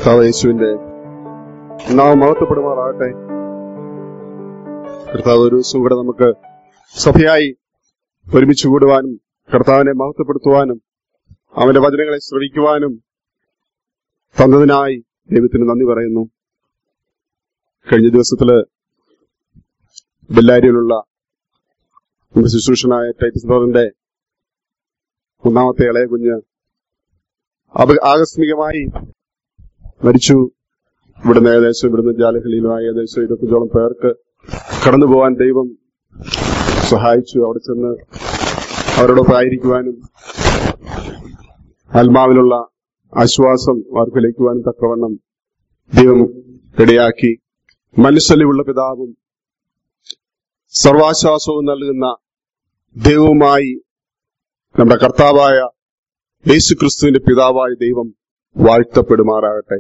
കർത്താവ് യേശുവിന്റെ നാം മഹത്വപ്പെടുമാറാകട്ടെ കർത്താവ് ഒരു ദിവസം കൂടെ നമുക്ക് സഭയായി ഒരുമിച്ച് കൂടുവാനും കർത്താവിനെ മഹത്വപ്പെടുത്തുവാനും അവന്റെ വചനങ്ങളെ ശ്രവിക്കുവാനും തന്നതിനായി ദൈവത്തിന് നന്ദി പറയുന്നു കഴിഞ്ഞ ദിവസത്തില് ബെല്ലാരിയിലുള്ള നമ്മുടെ ശുശ്രൂഷനായ ടൈറ്റസ് ബ്രദറിന്റെ ഒന്നാമത്തെ ഇളയ കുഞ്ഞ് അപ- ആകസ്മികമായി മരിച്ചു ഇവിടുന്ന് ഏകദേശം ഇവിടുന്ന് ജാലഹലിയിലുമായി ഏകദേശം ഇരുപത്തഞ്ചോളം പേർക്ക് കടന്നു പോകാൻ ദൈവം സഹായിച്ചു അവിടെ ചെന്ന് അവരോടൊപ്പം ആയിരിക്കുവാനും ആത്മാവിലുള്ള ആശ്വാസം അവർക്ക് ലഭിക്കുവാനും തക്കവണ്ണം ദൈവം ഇടയാക്കി മനസ്സലിവുള്ള പിതാവും സർവാശ്വാസവും നൽകുന്ന ദൈവവുമായി നമ്മുടെ കർത്താവായ യേശു ക്രിസ്തുവിന്റെ പിതാവായ ദൈവം വാഴ്ത്തപ്പെടുമാറാകട്ടെ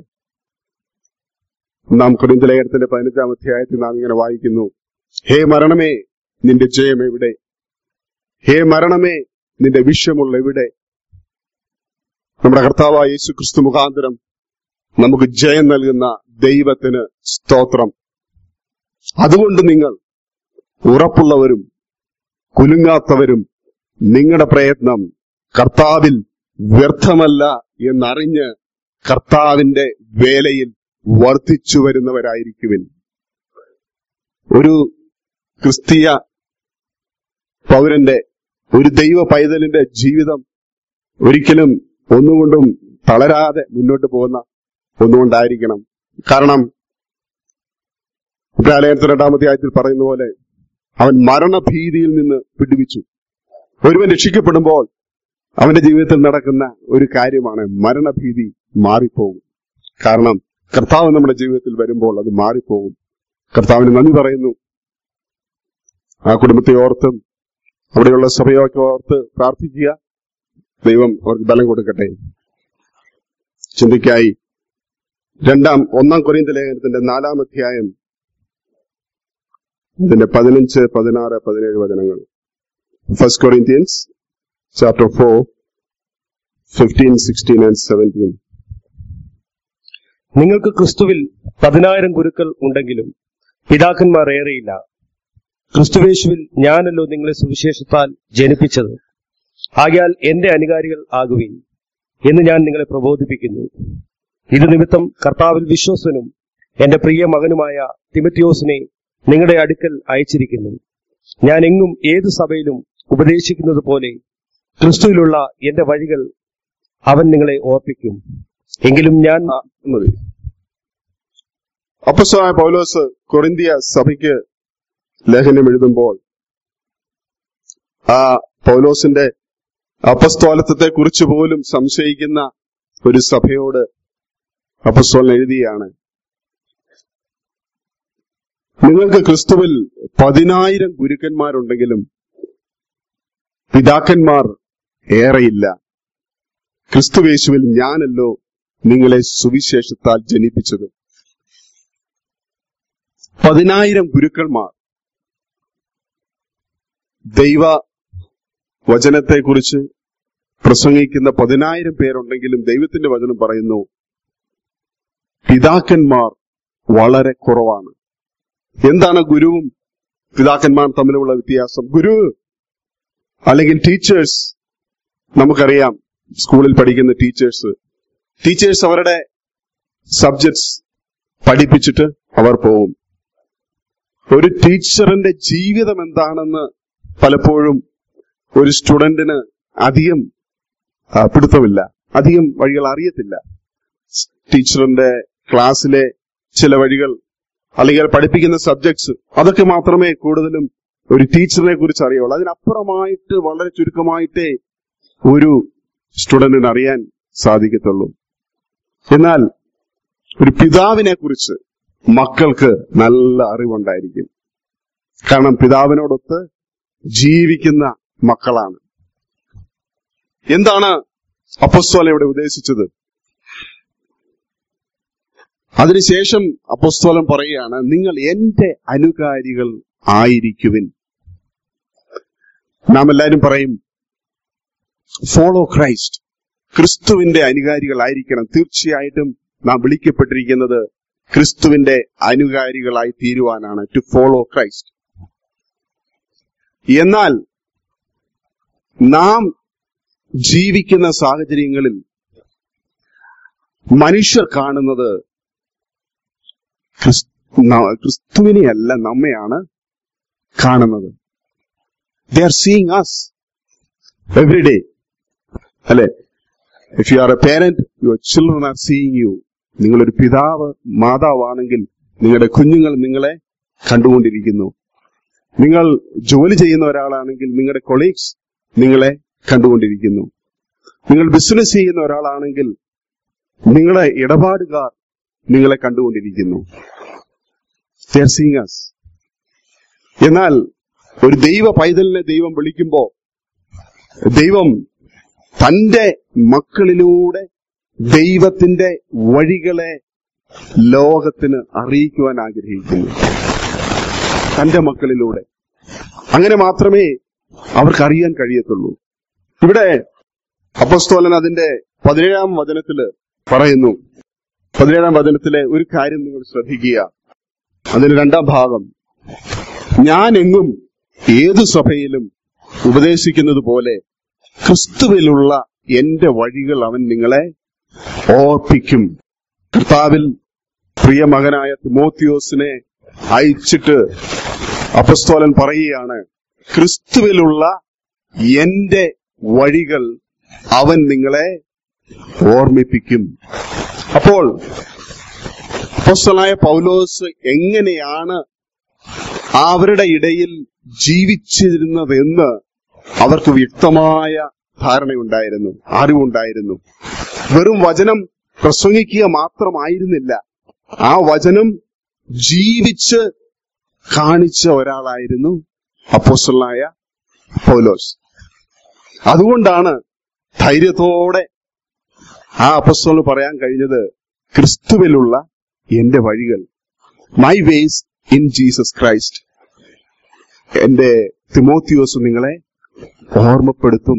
നാം കുരിന്തലേഖനത്തിന്റെ പതിനഞ്ചാം അധ്യായത്തിൽ നാം ഇങ്ങനെ വായിക്കുന്നു ഹേ മരണമേ നിന്റെ ജയം എവിടെ ഹേ മരണമേ നിന്റെ വിഷയമുള്ള എവിടെ നമ്മുടെ കർത്താവായ യേശു ക്രിസ്തു മുഖാന്തരം നമുക്ക് ജയം നൽകുന്ന ദൈവത്തിന് സ്തോത്രം അതുകൊണ്ട് നിങ്ങൾ ഉറപ്പുള്ളവരും കുലുങ്ങാത്തവരും നിങ്ങളുടെ പ്രയത്നം കർത്താവിൽ വ്യർത്ഥമല്ല എന്നറിഞ്ഞ് കർത്താവിന്റെ വേലയിൽ വർദ്ധിച്ചു വരുന്നവരായിരിക്കുവിൻ ഒരു ക്രിസ്തീയ പൗരന്റെ ഒരു ദൈവ പൈതലിന്റെ ജീവിതം ഒരിക്കലും ഒന്നുകൊണ്ടും തളരാതെ മുന്നോട്ട് പോകുന്ന ഒന്നുകൊണ്ടായിരിക്കണം കാരണം ലേഖനത്തിൽ രണ്ടാമത്തെ ആയത്തിൽ പറയുന്ന പോലെ അവൻ മരണഭീതിയിൽ നിന്ന് പിടിവിച്ചു ഒരുവൻ രക്ഷിക്കപ്പെടുമ്പോൾ അവന്റെ ജീവിതത്തിൽ നടക്കുന്ന ഒരു കാര്യമാണ് മരണഭീതി മാറിപ്പോകും കാരണം കർത്താവ് നമ്മുടെ ജീവിതത്തിൽ വരുമ്പോൾ അത് മാറിപ്പോകും കർത്താവിന് നന്ദി പറയുന്നു ആ കുടുംബത്തെ ഓർത്തും അവിടെയുള്ള സഭയൊക്കെ ഓർത്ത് പ്രാർത്ഥിക്കുക ദൈവം അവർക്ക് ബലം കൊടുക്കട്ടെ ചിന്തയ്ക്കായി രണ്ടാം ഒന്നാം കൊറിയന്ത ലേഖനത്തിന്റെ നാലാം അധ്യായം ഇതിന്റെ പതിനഞ്ച് പതിനാറ് പതിനേഴ് വചനങ്ങൾ first Corinthians chapter four fifteen sixteen and seventeen നിങ്ങൾക്ക് ക്രിസ്തുവിൽ പതിനായിരം ഗുരുക്കൾ ഉണ്ടെങ്കിലും പിതാക്കന്മാർ ഏറെയില്ല ക്രിസ്തുവേശുവിൽ ഞാനല്ലോ നിങ്ങളെ സുവിശേഷത്താൽ ജനിപ്പിച്ചത് ആകയാൽ എന്റെ അനുകാരികൾ ആകുവിൻ എന്ന് ഞാൻ നിങ്ങളെ പ്രബോധിപ്പിക്കുന്നു ഇത് നിമിത്തം കർത്താവിൽ വിശ്വസനും എന്റെ പ്രിയ മകനുമായ തിമത്യോസിനെ നിങ്ങളുടെ അടുക്കൽ അയച്ചിരിക്കുന്നു ഞാൻ എങ്ങും ഏതു സഭയിലും ഉപദേശിക്കുന്നത് പോലെ ക്രിസ്തുവിലുള്ള എന്റെ വഴികൾ അവൻ നിങ്ങളെ ഓർപ്പിക്കും എങ്കിലും ഞാൻ മതി അപ്പസ്വമായ പൗലോസ് കൊറിന്തിയ സഭയ്ക്ക് ലേഖനം എഴുതുമ്പോൾ ആ പൗലോസിന്റെ അപ്പസ്തോലത്വത്തെ കുറിച്ച് പോലും സംശയിക്കുന്ന ഒരു സഭയോട് അപ്പസ്തോലൻ എഴുതിയാണ് നിങ്ങൾക്ക് ക്രിസ്തുവിൽ പതിനായിരം ഗുരുക്കന്മാരുണ്ടെങ്കിലും പിതാക്കന്മാർ ഏറെയില്ല ക്രിസ്തുവേശുവിൽ ഞാനല്ലോ നിങ്ങളെ സുവിശേഷത്താൽ ജനിപ്പിച്ചത് പതിനായിരം ഗുരുക്കന്മാർ ദൈവ വചനത്തെക്കുറിച്ച് പ്രസംഗിക്കുന്ന പതിനായിരം പേരുണ്ടെങ്കിലും ദൈവത്തിന്റെ വചനം പറയുന്നു പിതാക്കന്മാർ വളരെ കുറവാണ് എന്താണ് ഗുരുവും പിതാക്കന്മാർ തമ്മിലുള്ള വ്യത്യാസം ഗുരു അല്ലെങ്കിൽ ടീച്ചേഴ്സ് നമുക്കറിയാം സ്കൂളിൽ പഠിക്കുന്ന ടീച്ചേഴ്സ് ടീച്ചേഴ്സ് അവരുടെ സബ്ജക്ട്സ് പഠിപ്പിച്ചിട്ട് അവർ പോകും ഒരു ടീച്ചറിന്റെ ജീവിതം എന്താണെന്ന് പലപ്പോഴും ഒരു സ്റ്റുഡന്റിന് അധികം ആ, പിടുത്തമില്ല അധികം വഴികൾ അറിയത്തില്ല ടീച്ചറിന്റെ ക്ലാസ്സിലെ ചില വഴികൾ അല്ലെങ്കിൽ പഠിപ്പിക്കുന്ന സബ്ജക്ട്സ് അതൊക്കെ മാത്രമേ കൂടുതലും ഒരു ടീച്ചറിനെ കുറിച്ച് അറിയുള്ളൂ അതിനപ്പുറമായിട്ട് വളരെ ചുരുക്കമായിട്ടേ ഒരു സ്റ്റുഡന്റിന് അറിയാൻ സാധിക്കത്തുള്ളൂ എന്നാൽ ഒരു പിതാവിനെ കുറിച്ച് മക്കൾക്ക് നല്ല അറിവുണ്ടായിരിക്കും കാരണം പിതാവിനോടൊത്ത് ജീവിക്കുന്ന മക്കളാണ് എന്താണ് അപ്പസ്തോല ഇവിടെ ഉദ്ദേശിച്ചത് അതിനുശേഷം അപ്പസ്തോലൻ പറയുകയാണ് നിങ്ങൾ എന്റെ അനുകാരികൾ ആയിരിക്കുവിൻ നാം എല്ലാവരും പറയും ഫോളോ ക്രൈസ്റ്റ് ക്രിസ്തുവിന്റെ അനുകാരികളായിരിക്കണം തീർച്ചയായിട്ടും നാം വിളിക്കപ്പെട്ടിരിക്കുന്നത് ക്രിസ്തുവിന്റെ അനുകാരികളായി തീരുവാനാണ് ടു ഫോളോ ക്രൈസ്റ്റ് എന്നാൽ നാം ജീവിക്കുന്ന സാഹചര്യങ്ങളിൽ മനുഷ്യർ കാണുന്നത് ക്രിസ്- ന- ക്രിസ്തുവിനെയല്ല നമ്മയാണ് കാണുന്നത് they are seeing us every day അല്ലെ if you are a parent your children are seeing you നിങ്ങളൊരു പിതാവ് മാതാവാണെങ്കിൽ നിങ്ങളുടെ കുഞ്ഞുങ്ങൾ നിങ്ങളെ കണ്ടുകൊണ്ടിരിക്കുന്നു നിങ്ങൾ ജോലി ചെയ്യുന്ന ഒരാളാണെങ്കിൽ നിങ്ങളുടെ കൊളീഗ്സ് നിങ്ങളെ കണ്ടുകൊണ്ടിരിക്കുന്നു നിങ്ങൾ ബിസിനസ് ചെയ്യുന്ന ഒരാളാണെങ്കിൽ നിങ്ങളെ ഇടപാടുകാർ നിങ്ങളെ കണ്ടുകൊണ്ടിരിക്കുന്നു They are seeing us. എന്നാൽ ഒരു ദൈവ പൈതലിനെ ദൈവം വിളിക്കുമ്പോ ദൈവം തന്റെ മക്കളിലൂടെ ദൈവത്തിന്റെ വഴികളെ ലോകത്തിന് അറിയിക്കുവാൻ ആഗ്രഹിക്കുന്നു തന്റെ മക്കളിലൂടെ അങ്ങനെ മാത്രമേ അവർക്ക് അറിയാൻ കഴിയത്തുള്ളൂ ഇവിടെ അപ്പസ്തോലൻ അതിന്റെ പതിനേഴാം വചനത്തില് പറയുന്നു പതിനേഴാം വചനത്തിലെ ഒരു കാര്യം നിങ്ങൾ ശ്രദ്ധിക്കുക അതിന്റെ രണ്ടാം ഭാഗം ഞാൻ എങ്ങും ഏതു സഭയിലും ഉപദേശിക്കുന്നത് പോലെ ക്രിസ്തുവിലുള്ള എന്റെ വഴികൾ അവൻ നിങ്ങളെ ഓർപ്പിക്കും കർത്താവിൽ പ്രിയ മകനായ തിമോത്തിയോസിനെ അയച്ചിട്ട് അപ്പസ്തോലൻ പറയുകയാണ് ക്രിസ്തുവിലുള്ള എന്റെ വഴികൾ അവൻ നിങ്ങളെ ഓർമ്മിപ്പിക്കും അപ്പോൾ അപ്പോസ്തലനായ പൗലോസ് എങ്ങനെയാണ് അവരുടെ ഇടയിൽ ജീവിച്ചിരുന്നതെന്ന് അവർക്ക് വ്യക്തമായ ധാരണയുണ്ടായിരുന്നു അറിവുണ്ടായിരുന്നു വെറും വചനം പ്രസംഗിക്കുക മാത്രമായിരുന്നില്ല ആ വചനം ജീവിച്ച് കാണിച്ച ഒരാളായിരുന്നു അപ്പോസ്റ്റലായ പൗലോസ് അതുകൊണ്ടാണ് ധൈര്യത്തോടെ ആ അപ്പസ്തോല് പറയാൻ കഴിഞ്ഞത് ക്രിസ്തുവിലുള്ള എന്റെ വഴികൾ my ways in Jesus Christ എന്റെ തിമോത്തിയോസ് നിങ്ങളെ ഓർമ്മപ്പെടുത്തും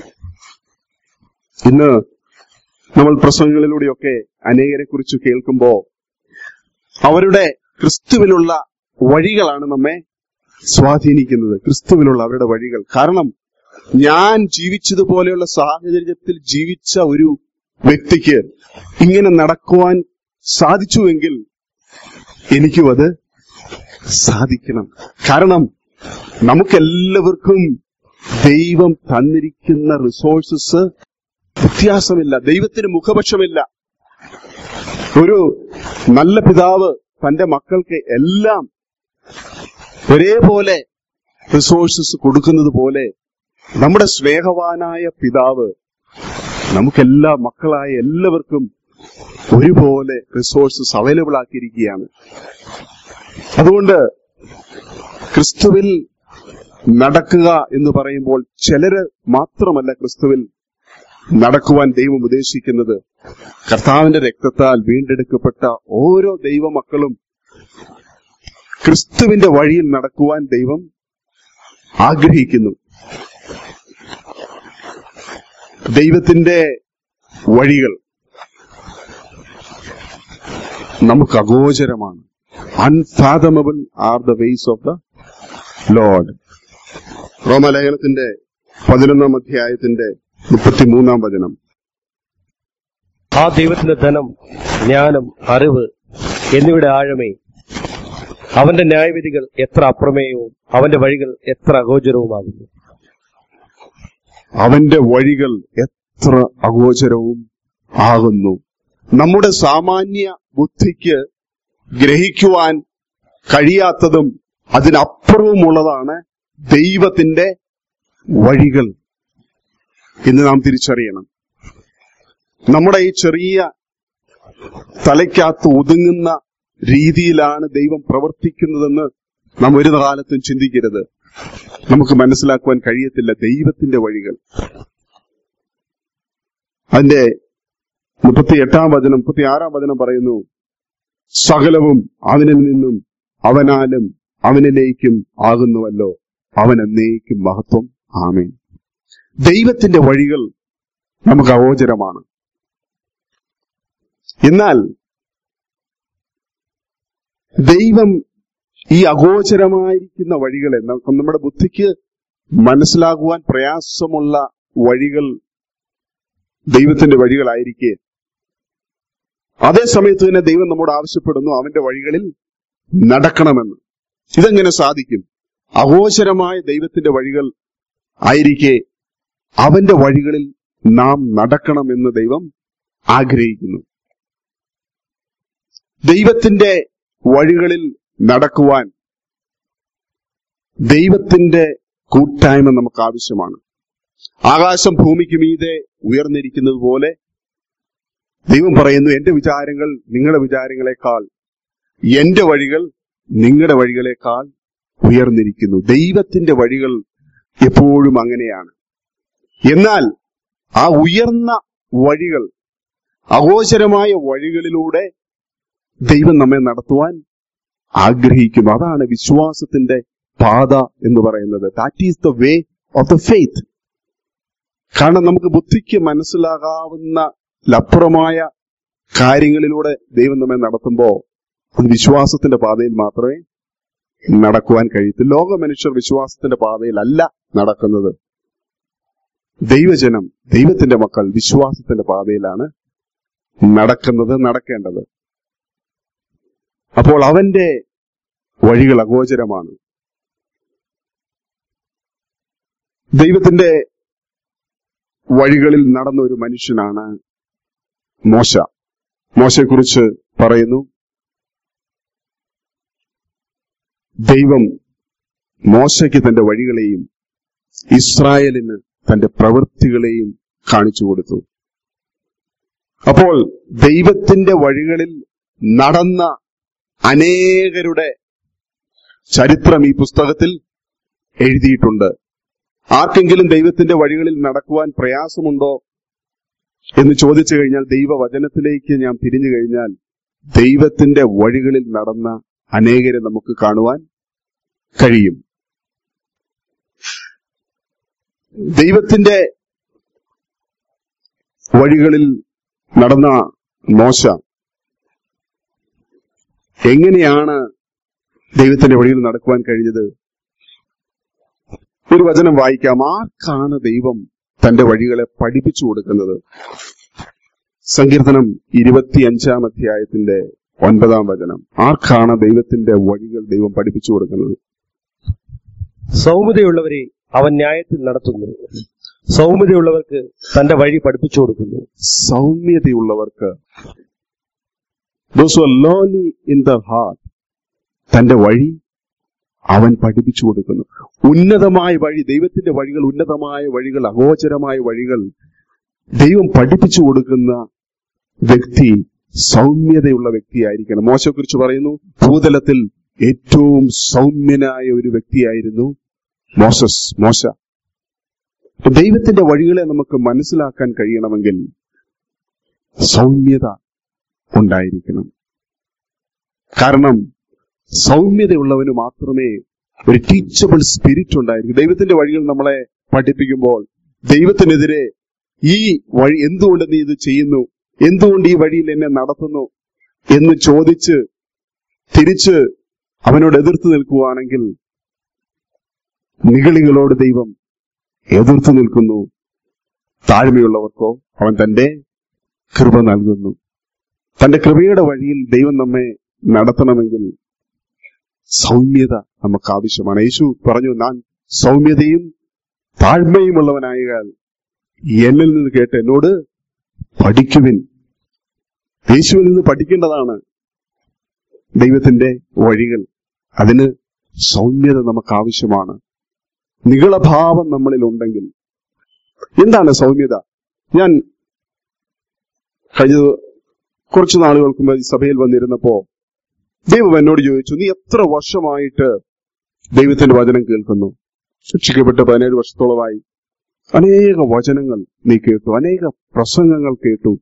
ഇന്ന് നമ്മൾ പ്രസംഗങ്ങളിലൂടെയൊക്കെ അനേകരെ കുറിച്ച് കേൾക്കുമ്പോ അവരുടെ ക്രിസ്തുവിലുള്ള വഴികളാണ് നമ്മെ സ്വാധീനിക്കുന്നത് ക്രിസ്തുവിലുള്ള അവരുടെ വഴികൾ കാരണം ഞാൻ ജീവിച്ചതുപോലെയുള്ള സാഹചര്യത്തിൽ ജീവിച്ച ഒരു വ്യക്തിക്ക് ഇങ്ങനെ നടക്കുവാൻ സാധിച്ചുവെങ്കിൽ എനിക്കും അത് സാധിക്കണം കാരണം നമുക്കെല്ലാവർക്കും ദൈവം തന്നിരിക്കുന്ന റിസോഴ്സസ് വ്യത്യാസമില്ല ദൈവത്തിന് മുഖപക്ഷമില്ല ഒരു നല്ല പിതാവ് തന്റെ മക്കൾക്ക് എല്ലാം ഒരേപോലെ റിസോഴ്സസ് കൊടുക്കുന്നത് പോലെ നമ്മുടെ സ്നേഹവാനായ പിതാവ് നമുക്കെല്ലാ മക്കളായ എല്ലാവർക്കും ഒരുപോലെ റിസോഴ്സസ് അവൈലബിൾ ആക്കിയിരിക്കുകയാണ് അതുകൊണ്ട് ക്രിസ്തുവിൽ നടക്കുക എന്ന് പറയുമ്പോൾ ചിലര് മാത്രമല്ല ക്രിസ്തുവിൽ നടക്കുവാൻ ദൈവം ഉദ്ദേശിക്കുന്നത് കർത്താവിന്റെ രക്തത്താൽ വീണ്ടെടുക്കപ്പെട്ട ഓരോ ദൈവമക്കളും ക്രിസ്തുവിന്റെ വഴിയിൽ നടക്കുവാൻ ദൈവം ആഗ്രഹിക്കുന്നു ദൈവത്തിന്റെ വഴികൾ നമുക്ക് അഗോചരമാണ് unfathomable are the ways of the Lord റോമലേഖനത്തിന്റെ പതിനൊന്നാം അധ്യായത്തിന്റെ മുപ്പത്തിമൂന്നാം വചനം ആ ദൈവത്തിന്റെ ധനം ജ്ഞാനം അറിവ് എന്നിവയുടെ ആഴമേ അവന്റെ ന്യായവിധികൾ എത്ര അപ്രമേയവും അവന്റെ വഴികൾ എത്ര അഗോചരവുമാകുന്നു അവന്റെ വഴികൾ എത്ര അഗോചരവും ആകുന്നു നമ്മുടെ സാമാന്യ ബുദ്ധിക്ക് ഗ്രഹിക്കുവാൻ കഴിയാത്തതും അതിനപ്പുറവുമുള്ളതാണ് ദൈവത്തിന്റെ വഴികൾ എന്ന് നാം തിരിച്ചറിയണം നമ്മുടെ ഈ ചെറിയ തലയ്ക്കകത്ത് ഒതുങ്ങുന്ന രീതിയിലാണ് ദൈവം പ്രവർത്തിക്കുന്നതെന്ന് നാം ഒരു കാലത്തും ചിന്തിക്കരുത് നമുക്ക് മനസ്സിലാക്കുവാൻ കഴിയത്തില്ല ദൈവത്തിന്റെ വഴികൾ അതിന്റെ മുപ്പത്തി എട്ടാം വചനം മുപ്പത്തി ആറാം വചനം പറയുന്നു സകലവും അവനിൽ നിന്നും അവനാലും അവനിലേക്കും ആകുന്നുവല്ലോ അവൻ എന്നേക്കും മഹത്വം ആമേൻ ദൈവത്തിന്റെ വഴികൾ നമുക്ക് അഗോചരമാണ് എന്നാൽ ദൈവം ഈ അഗോചരമായിരിക്കുന്ന വഴികളെ നമുക്ക് നമ്മുടെ ബുദ്ധിക്ക് മനസ്സിലാകുവാൻ പ്രയാസമുള്ള വഴികൾ ദൈവത്തിന്റെ വഴികളായിരിക്കെ അതേ സമയത്ത് തന്നെ ദൈവം നമ്മോട് ആവശ്യപ്പെടുന്നു അവന്റെ വഴികളിൽ നടക്കണമെന്ന് ഇതെങ്ങനെ സാധിക്കും അഗോചരമായ ദൈവത്തിന്റെ വഴികൾ ആയിരിക്കെ അവന്റെ വഴികളിൽ നാം നടക്കണമെന്ന് ദൈവം ആഗ്രഹിക്കുന്നു ദൈവത്തിന്റെ വഴികളിൽ നടക്കുവാൻ ദൈവത്തിന്റെ കൂട്ടായ്മ നമുക്ക് ആവശ്യമാണ് ആകാശം ഭൂമിക്ക് മീതെ ഉയർന്നിരിക്കുന്നത് പോലെ ദൈവം പറയുന്നു എന്റെ വിചാരങ്ങൾ നിങ്ങളുടെ വിചാരങ്ങളെക്കാൾ എന്റെ വഴികൾ നിങ്ങളുടെ വഴികളെക്കാൾ ഉയർന്നിരിക്കുന്നു ദൈവത്തിന്റെ വഴികൾ എപ്പോഴും അങ്ങനെയാണ് എന്നാൽ ആ ഉയർന്ന വഴികൾ അഗോചരമായ വഴികളിലൂടെ ദൈവം നമ്മെ നടത്തുവാൻ ആഗ്രഹിക്കുന്നു അതാണ് വിശ്വാസത്തിന്റെ പാത എന്ന് പറയുന്നത് that is the way of the faith കാരണം നമുക്ക് ബുദ്ധിക്ക് മനസ്സിലാകാവുന്ന ലപ്പുറമായ കാര്യങ്ങളിലൂടെ ദൈവം നമ്മെ നടത്തുമ്പോൾ അത് വിശ്വാസത്തിന്റെ പാതയിൽ മാത്രമേ നടക്കുവാൻ കഴിയത്തു ലോക മനുഷ്യർ വിശ്വാസത്തിന്റെ പാതയിലല്ല നടക്കുന്നത് ദൈവജനം ദൈവത്തിന്റെ മക്കൾ വിശ്വാസത്തിന്റെ പാതയിലാണ് നടക്കുന്നത് നടക്കേണ്ടത് അപ്പോൾ അവന്റെ വഴികൾ അഗോചരമാണ് ദൈവത്തിന്റെ വഴികളിൽ നടന്ന ഒരു മനുഷ്യനാണ് മോശ മോശയെക്കുറിച്ച് പറയുന്നു ദൈവം മോശയ്ക്ക് തന്റെ വഴികളെയും ഇസ്രായേലിന് തന്റെ പ്രവൃത്തികളെയും കാണിച്ചു കൊടുത്തു അപ്പോൾ ദൈവത്തിന്റെ വഴികളിൽ നടന്ന അനേകരുടെ ചരിത്രം ഈ പുസ്തകത്തിൽ എഴുതിയിട്ടുണ്ട് ആർക്കെങ്കിലും ദൈവത്തിന്റെ വഴികളിൽ നടക്കുവാൻ പ്രയാസമുണ്ടോ എന്ന് ചോദിച്ചു കഴിഞ്ഞാൽ ദൈവവചനത്തിലേക്ക് ഞാൻ തിരിഞ്ഞു കഴിഞ്ഞാൽ ദൈവത്തിന്റെ വഴികളിൽ നടന്ന അനേകരെ നമുക്ക് കാണുവാൻ കഴിയും ദൈവത്തിന്റെ വഴികളിൽ നടന്ന മോശ എങ്ങനെയാണ് ദൈവത്തിന്റെ വഴിയിൽ നടക്കുവാൻ കഴിഞ്ഞത് ഒരു വചനം വായിക്കാം ആർക്കാണ് ദൈവം തന്റെ വഴികളെ പഠിപ്പിച്ചു കൊടുക്കുന്നത് സങ്കീർത്തനം ഇരുപത്തിയഞ്ചാം അധ്യായത്തിന്റെ ഒൻപതാം വചനം ആർക്കാണ് ദൈവത്തിന്റെ വഴികൾ ദൈവം പഠിപ്പിച്ചു കൊടുക്കുന്നത് സൗമ്യതയുള്ളവരെ അവൻ ന്യായത്തിൽ നടത്തുന്നു സൗമ്യതയുള്ളവർക്ക് തന്റെ വഴി പഠിപ്പിച്ചു കൊടുക്കുന്നു സൗമ്യതയുള്ളവർക്ക് those who are lowly in the heart തന്റെ വഴി അവൻ പഠിപ്പിച്ചു കൊടുക്കുന്നു ഉന്നതമായ വഴി ദൈവത്തിന്റെ വഴികൾ ഉന്നതമായ വഴികൾ അഗോചരമായ വഴികൾ ദൈവം പഠിപ്പിച്ചു കൊടുക്കുന്ന വ്യക്തി സൗമ്യതയുള്ള വ്യക്തിയായിരിക്കണം മോശയെക്കുറിച്ച് പറയുന്നു ഭൂതലത്തിൽ ഏറ്റവും സൗമ്യനായ ഒരു വ്യക്തിയായിരുന്നു മോസസ് മോശ അപ്പൊ ദൈവത്തിന്റെ വഴികളെ നമുക്ക് മനസ്സിലാക്കാൻ കഴിയണമെങ്കിൽ സൗമ്യത ഉണ്ടായിരിക്കണം കാരണം സൗമ്യതയുള്ളവന് മാത്രമേ ഒരു ടീച്ചബിൾ സ്പിരിറ്റ് ഉണ്ടായിരിക്കും ദൈവത്തിന്റെ വഴികൾ നമ്മളെ പഠിപ്പിക്കുമ്പോൾ ദൈവത്തിനെതിരെ ഈ വഴി എന്തുകൊണ്ട് നീ ഇത് ചെയ്യുന്നു എന്തുകൊണ്ട് ഈ വഴിയിൽ എന്നെ നടത്തുന്നു എന്ന് ചോദിച്ച് തിരിച്ച് അവനോട് എതിർത്ത് നിൽക്കുവാണെങ്കിൽ നിഗളികളോട് ദൈവം എതിർത്ത് നിൽക്കുന്നു താഴ്മയുള്ളവർക്കോ അവൻ തന്റെ കൃപ നൽകുന്നു തന്റെ കൃപയുടെ വഴിയിൽ ദൈവം നമ്മെ നടത്തണമെങ്കിൽ സൗമ്യത നമുക്ക് ആവശ്യമാണ് യേശു പറഞ്ഞു ഞാൻ സൗമ്യതയും താഴ്മയുമുള്ളവനായാൽ എന്നിൽ നിന്ന് കേട്ട് എന്നോട് പഠിക്കുവിൻ യേശുവിൽ നിന്ന് പഠിക്കേണ്ടതാണ് ദൈവത്തിന്റെ വഴികൾ അതിന് സൗമ്യത നമുക്ക് ആവശ്യമാണ് നികളഭാവം നമ്മളിൽ ഉണ്ടെങ്കിൽ എന്താണ് സൗമ്യത ഞാൻ കഴിഞ്ഞ കുറച്ചു നാളുകൾക്ക് മുമ്പ് ഈ സഭയിൽ വന്നിരുന്നപ്പോ ദൈവം എന്നോട് ചോദിച്ചു നീ എത്ര വർഷമായിട്ട് ദൈവത്തിന്റെ വചനം കേൾക്കുന്നു ശിക്ഷിക്കപ്പെട്ട് പതിനേഴ് വർഷത്തോളമായി അനേക വചനങ്ങൾ നീ കേട്ടു അനേക പ്രസംഗങ്ങൾ കേട്ടു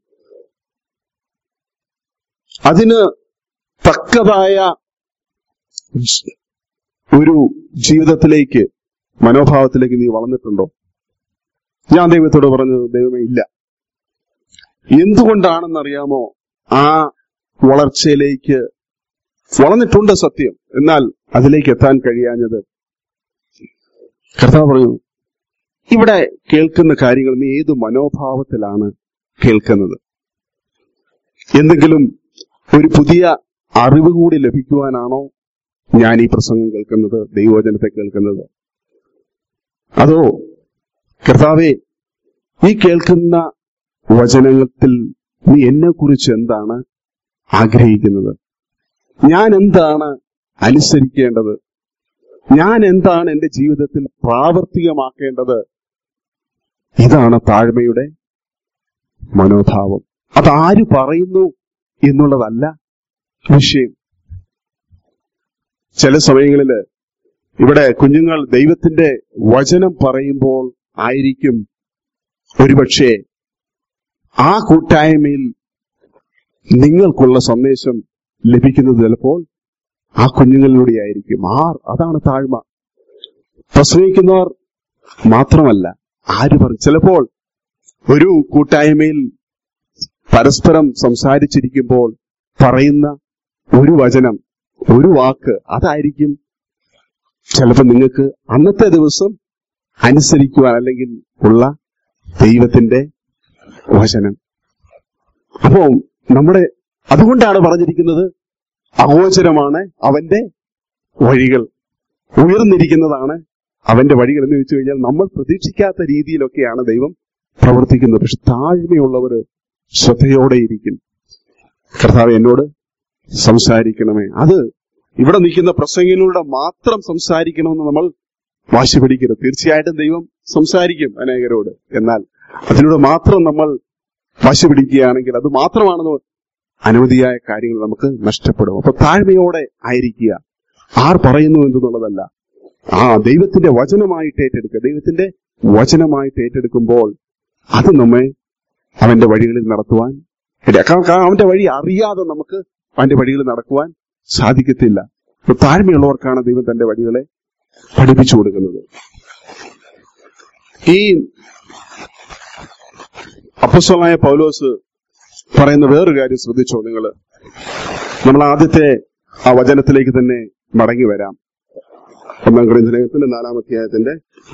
അതിന് തക്കതായ ജ്- ഒരു ജീവിതത്തിലേക്ക് മനോഭാവത്തിലേക്ക് നീ വളർന്നിട്ടുണ്ടോ ഞാൻ ദൈവത്തോട് പറഞ്ഞു ദൈവമേ ഇല്ല എന്തുകൊണ്ടാണെന്നറിയാമോ ആ വളർച്ചയിലേക്ക് വളർന്നിട്ടുണ്ട് സത്യം എന്നാൽ അതിലേക്ക് എത്താൻ കഴിയാഞ്ഞത് കർത്താവ് പറഞ്ഞു ഇവിടെ കേൾക്കുന്ന കാര്യങ്ങൾ നീ ഏത് മനോഭാവത്തിലാണ് കേൾക്കുന്നത് എന്തെങ്കിലും ഒരു പുതിയ അറിവ് കൂടി ലഭിക്കുവാനാണോ ഞാൻ ഈ പ്രസംഗം കേൾക്കുന്നത് ദൈവവചനത്തെ കേൾക്കുന്നത് അതോ കർത്താവെ ഈ കേൾക്കുന്ന വചനത്തിൽ നീ എന്നെ കുറിച്ച് എന്താണ് ആഗ്രഹിക്കുന്നത് ഞാൻ എന്താണ് അനുസരിക്കേണ്ടത് ഞാൻ എന്താണ് എന്റെ ജീവിതത്തിൽ പ്രാവർത്തികമാക്കേണ്ടത് ഇതാണ് താഴ്മയുടെ മനോഭാവം അതാര് പറയുന്നു എന്നുള്ളതല്ല വിഷയം ചില സമയങ്ങളിൽ ഇവിടെ കുഞ്ഞുങ്ങൾ ദൈവത്തിന്റെ വചനം പറയുമ്പോൾ ആയിരിക്കും ഒരുപക്ഷെ ആ കൂട്ടായ്മയിൽ നിങ്ങൾക്കുള്ള സന്ദേശം ലഭിക്കുന്നത് ചിലപ്പോൾ ആ കുഞ്ഞുങ്ങളിലൂടെ ആയിരിക്കും ആർ അതാണ് താഴ്മ പ്രസംഗിക്കുന്നവർ മാത്രമല്ല ആര് പറയും ചിലപ്പോൾ ഒരു കൂട്ടായ്മയിൽ പരസ്പരം സംസാരിച്ചിരിക്കുമ്പോൾ പറയുന്ന ഒരു വചനം ഒരു വാക്ക് അതായിരിക്കും ചിലപ്പോൾ നിങ്ങൾക്ക് അന്നത്തെ ദിവസം അനുസരിക്കുവാൻ അല്ലെങ്കിൽ ഉള്ള ദൈവത്തിന്റെ വചനം അപ്പോ നമ്മുടെ അതുകൊണ്ടാണ് പറഞ്ഞിരിക്കുന്നത് അഗോചരമാണ് അവന്റെ വഴികൾ ഉയർന്നിരിക്കുന്നതാണ് അവന്റെ വഴികൾ എന്ന് വെച്ച് കഴിഞ്ഞാൽ നമ്മൾ പ്രതീക്ഷിക്കാത്ത രീതിയിലൊക്കെയാണ് ദൈവം പ്രവർത്തിക്കുന്നത് പക്ഷെ താഴ്മയുള്ളവര് ശ്രദ്ധയോടെ ഇരിക്കും കർത്താവ് എന്നോട് സംസാരിക്കണമേ അത് ഇവിടെ നിൽക്കുന്ന പ്രസംഗിലൂടെ മാത്രം സംസാരിക്കണമെന്ന് നമ്മൾ വാശി പിടിക്കരുത് തീർച്ചയായിട്ടും ദൈവം സംസാരിക്കും അനേകരോട് എന്നാൽ അതിലൂടെ മാത്രം നമ്മൾ വാശി പിടിക്കുകയാണെങ്കിൽ അത് മാത്രമാണെന്ന് അനവധിയായ കാര്യങ്ങൾ നമുക്ക് നഷ്ടപ്പെടും അപ്പൊ താഴ്മയോടെ ആയിരിക്കുക ആർ പറയുന്നു എന്നുള്ളതല്ല ആ ദൈവത്തിന്റെ വചനമായിട്ട് ഏറ്റെടുക്കുക ദൈവത്തിന്റെ വചനമായിട്ട് ഏറ്റെടുക്കുമ്പോൾ അത് നമ്മെ അവന്റെ വഴികളിൽ നടത്തുവാൻ ഇട- കാരണം കാരണം അവന്റെ വഴി അറിയാതെ നമുക്ക് അവന്റെ വഴികളിൽ നടക്കുവാൻ സാധിക്കത്തില്ല അപ്പൊ താഴ്മയുള്ളവർക്കാണ് ദൈവം തന്റെ വഴികളെ പഠിപ്പിച്ചു കൊടുക്കുന്നത് ഈ അപ്പസ്വലായ പൗലോസ് പറയുന്ന വേറൊരു കാര്യം ശ്രദ്ധിച്ചോ നിങ്ങൾ നമ്മൾ ആദ്യത്തെ ആ വചനത്തിലേക്ക് തന്നെ മടങ്ങി വരാം ഒന്നാം ഗ്രന്ഥനത്തിന്റെ നാലാം അധ്യായത്തിന്റെ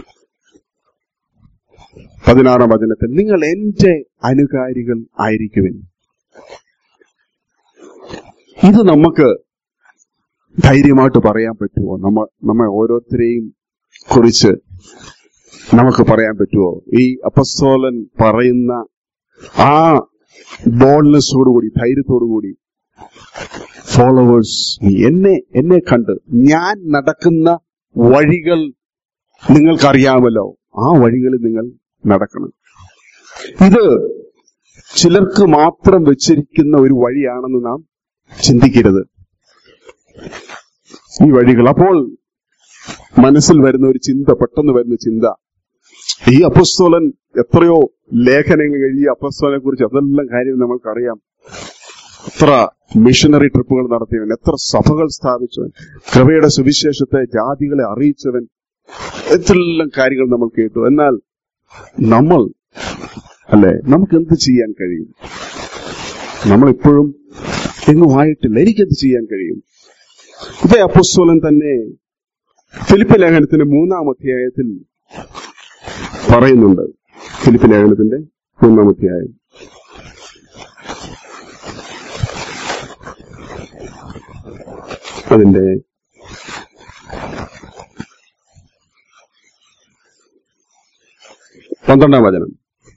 പതിനാറാം വചനത്തിൽ നിങ്ങൾ എന്റെ അനുകാരികൾ ആയിരിക്കുവിൻ ഇത് നമുക്ക് ധൈര്യമായിട്ട് പറയാൻ പറ്റുമോ നമ്മ നമ്മെ ഓരോരുത്തരെയും കുറിച്ച് നമുക്ക് പറയാൻ പറ്റുമോ ഈ അപ്പസ്തോലൻ പറയുന്ന ആ ബോൾനെസ്സോടുകൂടി ധൈര്യത്തോടുകൂടി ഫോളോവേഴ്സ് എന്നെ എന്നെ കണ്ട് ഞാൻ നടക്കുന്ന വഴികൾ നിങ്ങൾക്കറിയാമല്ലോ ആ വഴികളിൽ നിങ്ങൾ നടക്കണം ഇത് ചിലർക്ക് മാത്രം വെച്ചിരിക്കുന്ന ഒരു വഴിയാണെന്ന് നാം ചിന്തിക്കരുത് ഈ വഴികൾ അപ്പോൾ മനസ്സിൽ വരുന്ന ഒരു ചിന്ത പെട്ടെന്ന് വരുന്ന ചിന്ത ഈ അപ്പസ്തോലൻ എത്രയോ ലേഖനങ്ങൾ എഴുതിയ അപ്പസ്തോലനെ കുറിച്ച് അതെല്ലാം കാര്യം നമ്മൾക്കറിയാം എത്ര മിഷനറി ട്രിപ്പുകൾ നടത്തിയവൻ എത്ര സഭകൾ സ്ഥാപിച്ചവൻ കൃപയുടെ സുവിശേഷത്തെ ജാതികളെ അറിയിച്ചവൻ എന്തെല്ലാം കാര്യങ്ങൾ നമ്മൾ കേട്ടു എന്നാൽ നമ്മൾ അല്ലെ നമുക്ക് എന്ത് ചെയ്യാൻ കഴിയും നമ്മൾ ഇപ്പോഴും എങ്ങും ആയിട്ടില്ല എനിക്കെന്ത് ചെയ്യാൻ കഴിയും ഇതേ അപ്പസ്തോലൻ തന്നെ ഫിലിപ്പ് ലേഖനത്തിന്റെ മൂന്നാം അധ്യായത്തിൽ പറയുന്നുണ്ട് ഫിലിപ്പ് ലേഖനത്തിന്റെ മൂന്നാം അധ്യായം അതിന്റെ പന്ത്രണ്ടാം വചനം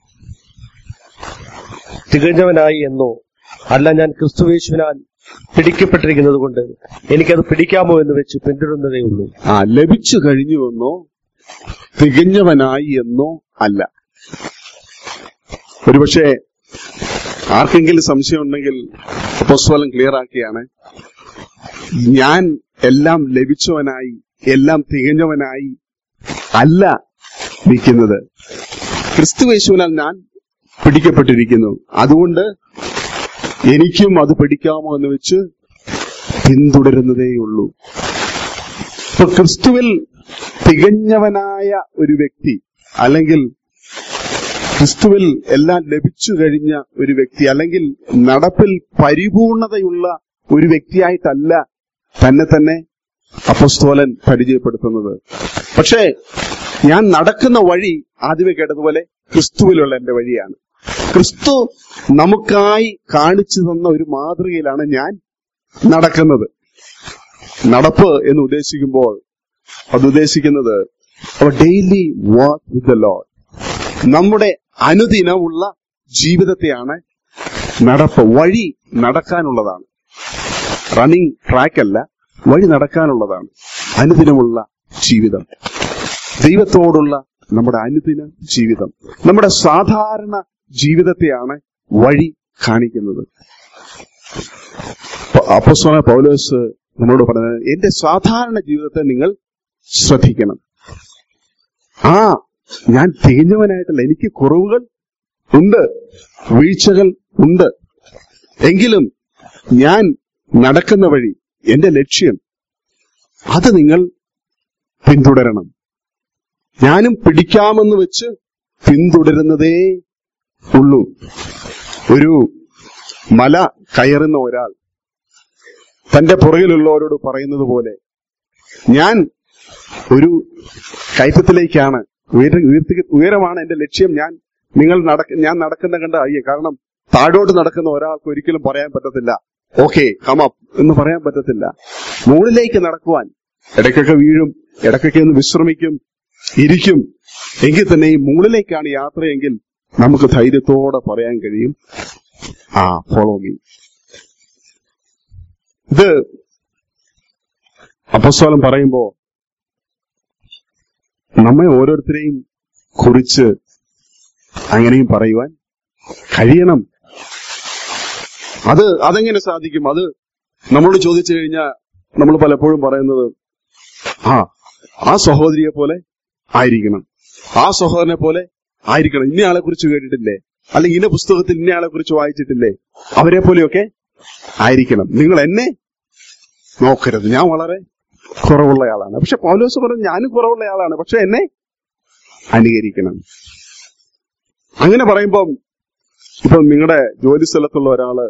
തികഞ്ഞവനായി എന്നോ അല്ല ഞാൻ ക്രിസ്തുവേശുവിനാൽ പിടിക്കപ്പെട്ടിരിക്കുന്നത് കൊണ്ട് എനിക്കത് പിടിക്കാമോ എന്ന് വെച്ച് പിന്തുടരുന്നതേ ഉള്ളൂ ആ ലഭിച്ചു കഴിഞ്ഞുവെന്നോ തികഞ്ഞവനായി എന്നോ അല്ല ഒരുപക്ഷെ ആർക്കെങ്കിലും സംശയം ഉണ്ടെങ്കിൽ അപ്പോസ്തലൻ ക്ലിയർ ആക്കിയാണ് ഞാൻ എല്ലാം ലഭിച്ചവനായി എല്ലാം തികഞ്ഞവനായി അല്ല നിൽക്കുന്നത് ക്രിസ്തുവേശുവിനാൽ ഞാൻ പിടിക്കപ്പെട്ടിരിക്കുന്നു അതുകൊണ്ട് എനിക്കും അത് പിടിക്കാമോ എന്ന് വെച്ച് പിന്തുടരുന്നതേയുള്ളൂ ഇപ്പൊ ക്രിസ്തുവിൽ തികഞ്ഞവനായ ഒരു വ്യക്തി അല്ലെങ്കിൽ ക്രിസ്തുവിൽ എല്ലാം ലഭിച്ചു കഴിഞ്ഞ ഒരു വ്യക്തി അല്ലെങ്കിൽ നടപ്പിൽ പരിപൂർണതയുള്ള ഒരു വ്യക്തിയായിട്ടല്ല തന്നെ തന്നെ അപ്പസ്തോലൻ പരിചയപ്പെടുത്തുന്നത് പക്ഷേ ഞാൻ നടക്കുന്ന വഴി ആദ്യമേ കേട്ടതുപോലെ ക്രിസ്തുവിലുള്ള എന്റെ വഴിയാണ് ക്രിസ്തു നമുക്കായി കാണിച്ചു തന്ന ഒരു മാതൃകയിലാണ് ഞാൻ നടക്കുന്നത് നടപ്പ് എന്ന് ഉദ്ദേശിക്കുമ്പോൾ അത് ഉദ്ദേശിക്കുന്നത് daily walk with the Lord നമ്മുടെ അനുദിനമുള്ള ജീവിതത്തെയാണ് നടപ്പ് വഴി നടക്കാനുള്ളതാണ് റണ്ണിങ് ട്രാക്ക് അല്ല വഴി നടക്കാനുള്ളതാണ് അനുദിനമുള്ള ജീവിതം ദൈവത്തോടുള്ള നമ്മുടെ അനുദിന ജീവിതം നമ്മുടെ സാധാരണ ജീവിതത്തെയാണ് വഴി കാണിക്കുന്നത് അപ്പസ്വല പൗലോസ് നമ്മളോട് പറഞ്ഞത് എന്റെ സാധാരണ ജീവിതത്തെ നിങ്ങൾ ശ്രദ്ധിക്കണം ആ ഞാൻ തികഞ്ഞവനായിട്ടല്ല എനിക്ക് കുറവുകൾ ഉണ്ട് വീഴ്ചകൾ ഉണ്ട് എങ്കിലും ഞാൻ നടക്കുന്ന വഴി എന്റെ ലക്ഷ്യം അത് നിങ്ങൾ പിന്തുടരണം ഞാനും പിടിക്കാമെന്ന് വെച്ച് പിന്തുടരുന്നതേ ഉള്ളൂ ഒരു മല കയറുന്ന ഒരാൾ തന്റെ പുറകിലുള്ളവരോട് പറയുന്നത് പോലെ ഞാൻ ഒരു കയറ്റത്തിലേക്കാണ് ഉയര ഉയർത്തി ഉയരമാണ് എന്റെ ലക്ഷ്യം ഞാൻ നിങ്ങൾ നടക്ക ഞാൻ നടക്കുന്ന കണ്ട അയ്യേ കാരണം താഴോട്ട് നടക്കുന്ന ഒരാൾക്ക് ഒരിക്കലും പറയാൻ പറ്റത്തില്ല ഓക്കെ കമപ്പ് എന്ന് പറയാൻ പറ്റത്തില്ല മുകളിലേക്ക് നടക്കുവാൻ ഇടയ്ക്കൊക്കെ വീഴും ഇടയ്ക്കൊക്കെ ഒന്ന് വിശ്രമിക്കും ഇരിക്കും എങ്കിൽ തന്നെ ഈ മുകളിലേക്കാണ് യാത്രയെങ്കിൽ നമുക്ക് ധൈര്യത്തോടെ പറയാൻ കഴിയും ആ ഫോളോ മീ ഇത് അപ്പസ്വലം പറയുമ്പോ നമ്മെ ഓരോരുത്തരെയും കുറിച്ച് അങ്ങനെയും പറയുവാൻ കഴിയണം അത് അതെങ്ങനെ സാധിക്കും അത് നമ്മളോട് ചോദിച്ചു കഴിഞ്ഞാൽ നമ്മൾ പലപ്പോഴും പറയുന്നത് ആ ആ സഹോദരിയെ പോലെ ആയിരിക്കണം ആ സഹോദരനെ പോലെ ആയിരിക്കണം ഇന്നയാളെ കുറിച്ച് കേട്ടിട്ടില്ലേ അല്ലെങ്കിൽ ഇന്ന പുസ്തകത്തിൽ ഇന്നയാളെ കുറിച്ച് വായിച്ചിട്ടില്ലേ അവരെ പോലെയൊക്കെ ആയിരിക്കണം നിങ്ങൾ എന്നെ നോക്കരുത് ഞാൻ വളരെ കുറവുള്ളയാളാണ് പക്ഷെ പൗലോസ് പറഞ്ഞു ഞാനും കുറവുള്ളയാളാണ് പക്ഷെ എന്നെ അനുകരിക്കണം അങ്ങനെ പറയുമ്പം ഇപ്പൊ നിങ്ങളുടെ ജോലി സ്ഥലത്തുള്ള ഒരാള്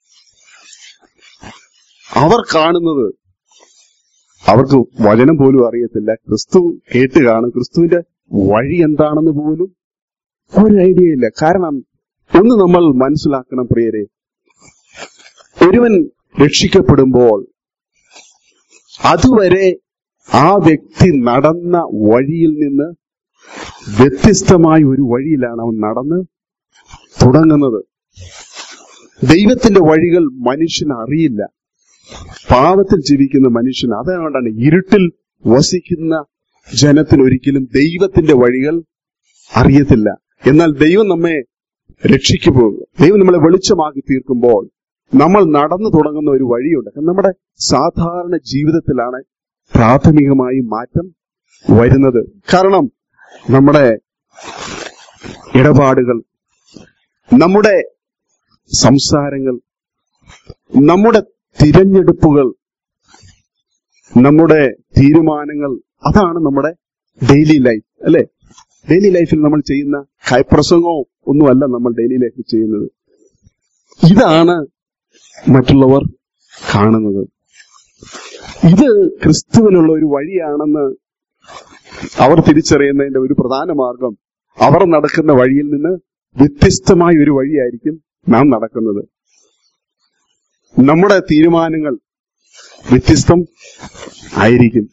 അവർ കാണുന്നത് അവർക്ക് വചനം പോലും അറിയത്തില്ല ക്രിസ്തു കേട്ട് കാണും ക്രിസ്തുവിന്റെ വഴി എന്താണെന്ന് പോലും ഒരു ഐഡിയ ഇല്ല കാരണം ഒന്ന് നമ്മൾ മനസ്സിലാക്കണം പ്രിയരെ ഒരുവൻ രക്ഷിക്കപ്പെടുമ്പോൾ അതുവരെ ആ വ്യക്തി നടന്ന വഴിയിൽ നിന്ന് വ്യത്യസ്തമായ ഒരു വഴിയിലാണ് അവൻ നടന്ന് തുടങ്ങുന്നത് ദൈവത്തിന്റെ വഴികൾ മനുഷ്യന് അറിയില്ല പാപത്തിൽ ജീവിക്കുന്ന മനുഷ്യൻ അതുകൊണ്ടാണ് ഇരുട്ടിൽ വസിക്കുന്ന ജനത്തിന് ഒരിക്കലും ദൈവത്തിന്റെ വഴികൾ അറിയത്തില്ല എന്നാൽ ദൈവം നമ്മെ രക്ഷിക്കുമ്പോൾ ദൈവം നമ്മളെ വെളിച്ചമാക്കി തീർക്കുമ്പോൾ നമ്മൾ നടന്നു തുടങ്ങുന്ന ഒരു വഴിയുണ്ട് നമ്മുടെ സാധാരണ ജീവിതത്തിലാണ് പ്രാഥമികമായി മാറ്റം വരുന്നത് കാരണം നമ്മുടെ ഇടപാടുകൾ നമ്മുടെ സംസാരങ്ങൾ നമ്മുടെ തിരഞ്ഞെടുപ്പുകൾ നമ്മുടെ തീരുമാനങ്ങൾ അതാണ് നമ്മുടെ ഡെയിലി ലൈഫ് അല്ലെ ഡെയിലി ലൈഫിൽ നമ്മൾ ചെയ്യുന്ന കൈപ്രസംഗവും ഒന്നുമല്ല നമ്മൾ ഡെയിലി ലൈഫിൽ ചെയ്യുന്നത് ഇതാണ് മറ്റുള്ളവർ കാണുന്നത് ഇത് ക്രിസ്തുവിനുള്ള ഒരു വഴിയാണെന്ന് അവർ തിരിച്ചറിയുന്നതിന്റെ ഒരു പ്രധാന മാർഗം അവർ നടക്കുന്ന വഴിയിൽ നിന്ന് വ്യത്യസ്തമായ ഒരു വഴിയായിരിക്കും നാം നടക്കുന്നത് നമ്മുടെ തീരുമാനങ്ങൾ വ്യത്യസ്തം ആയിരിക്കും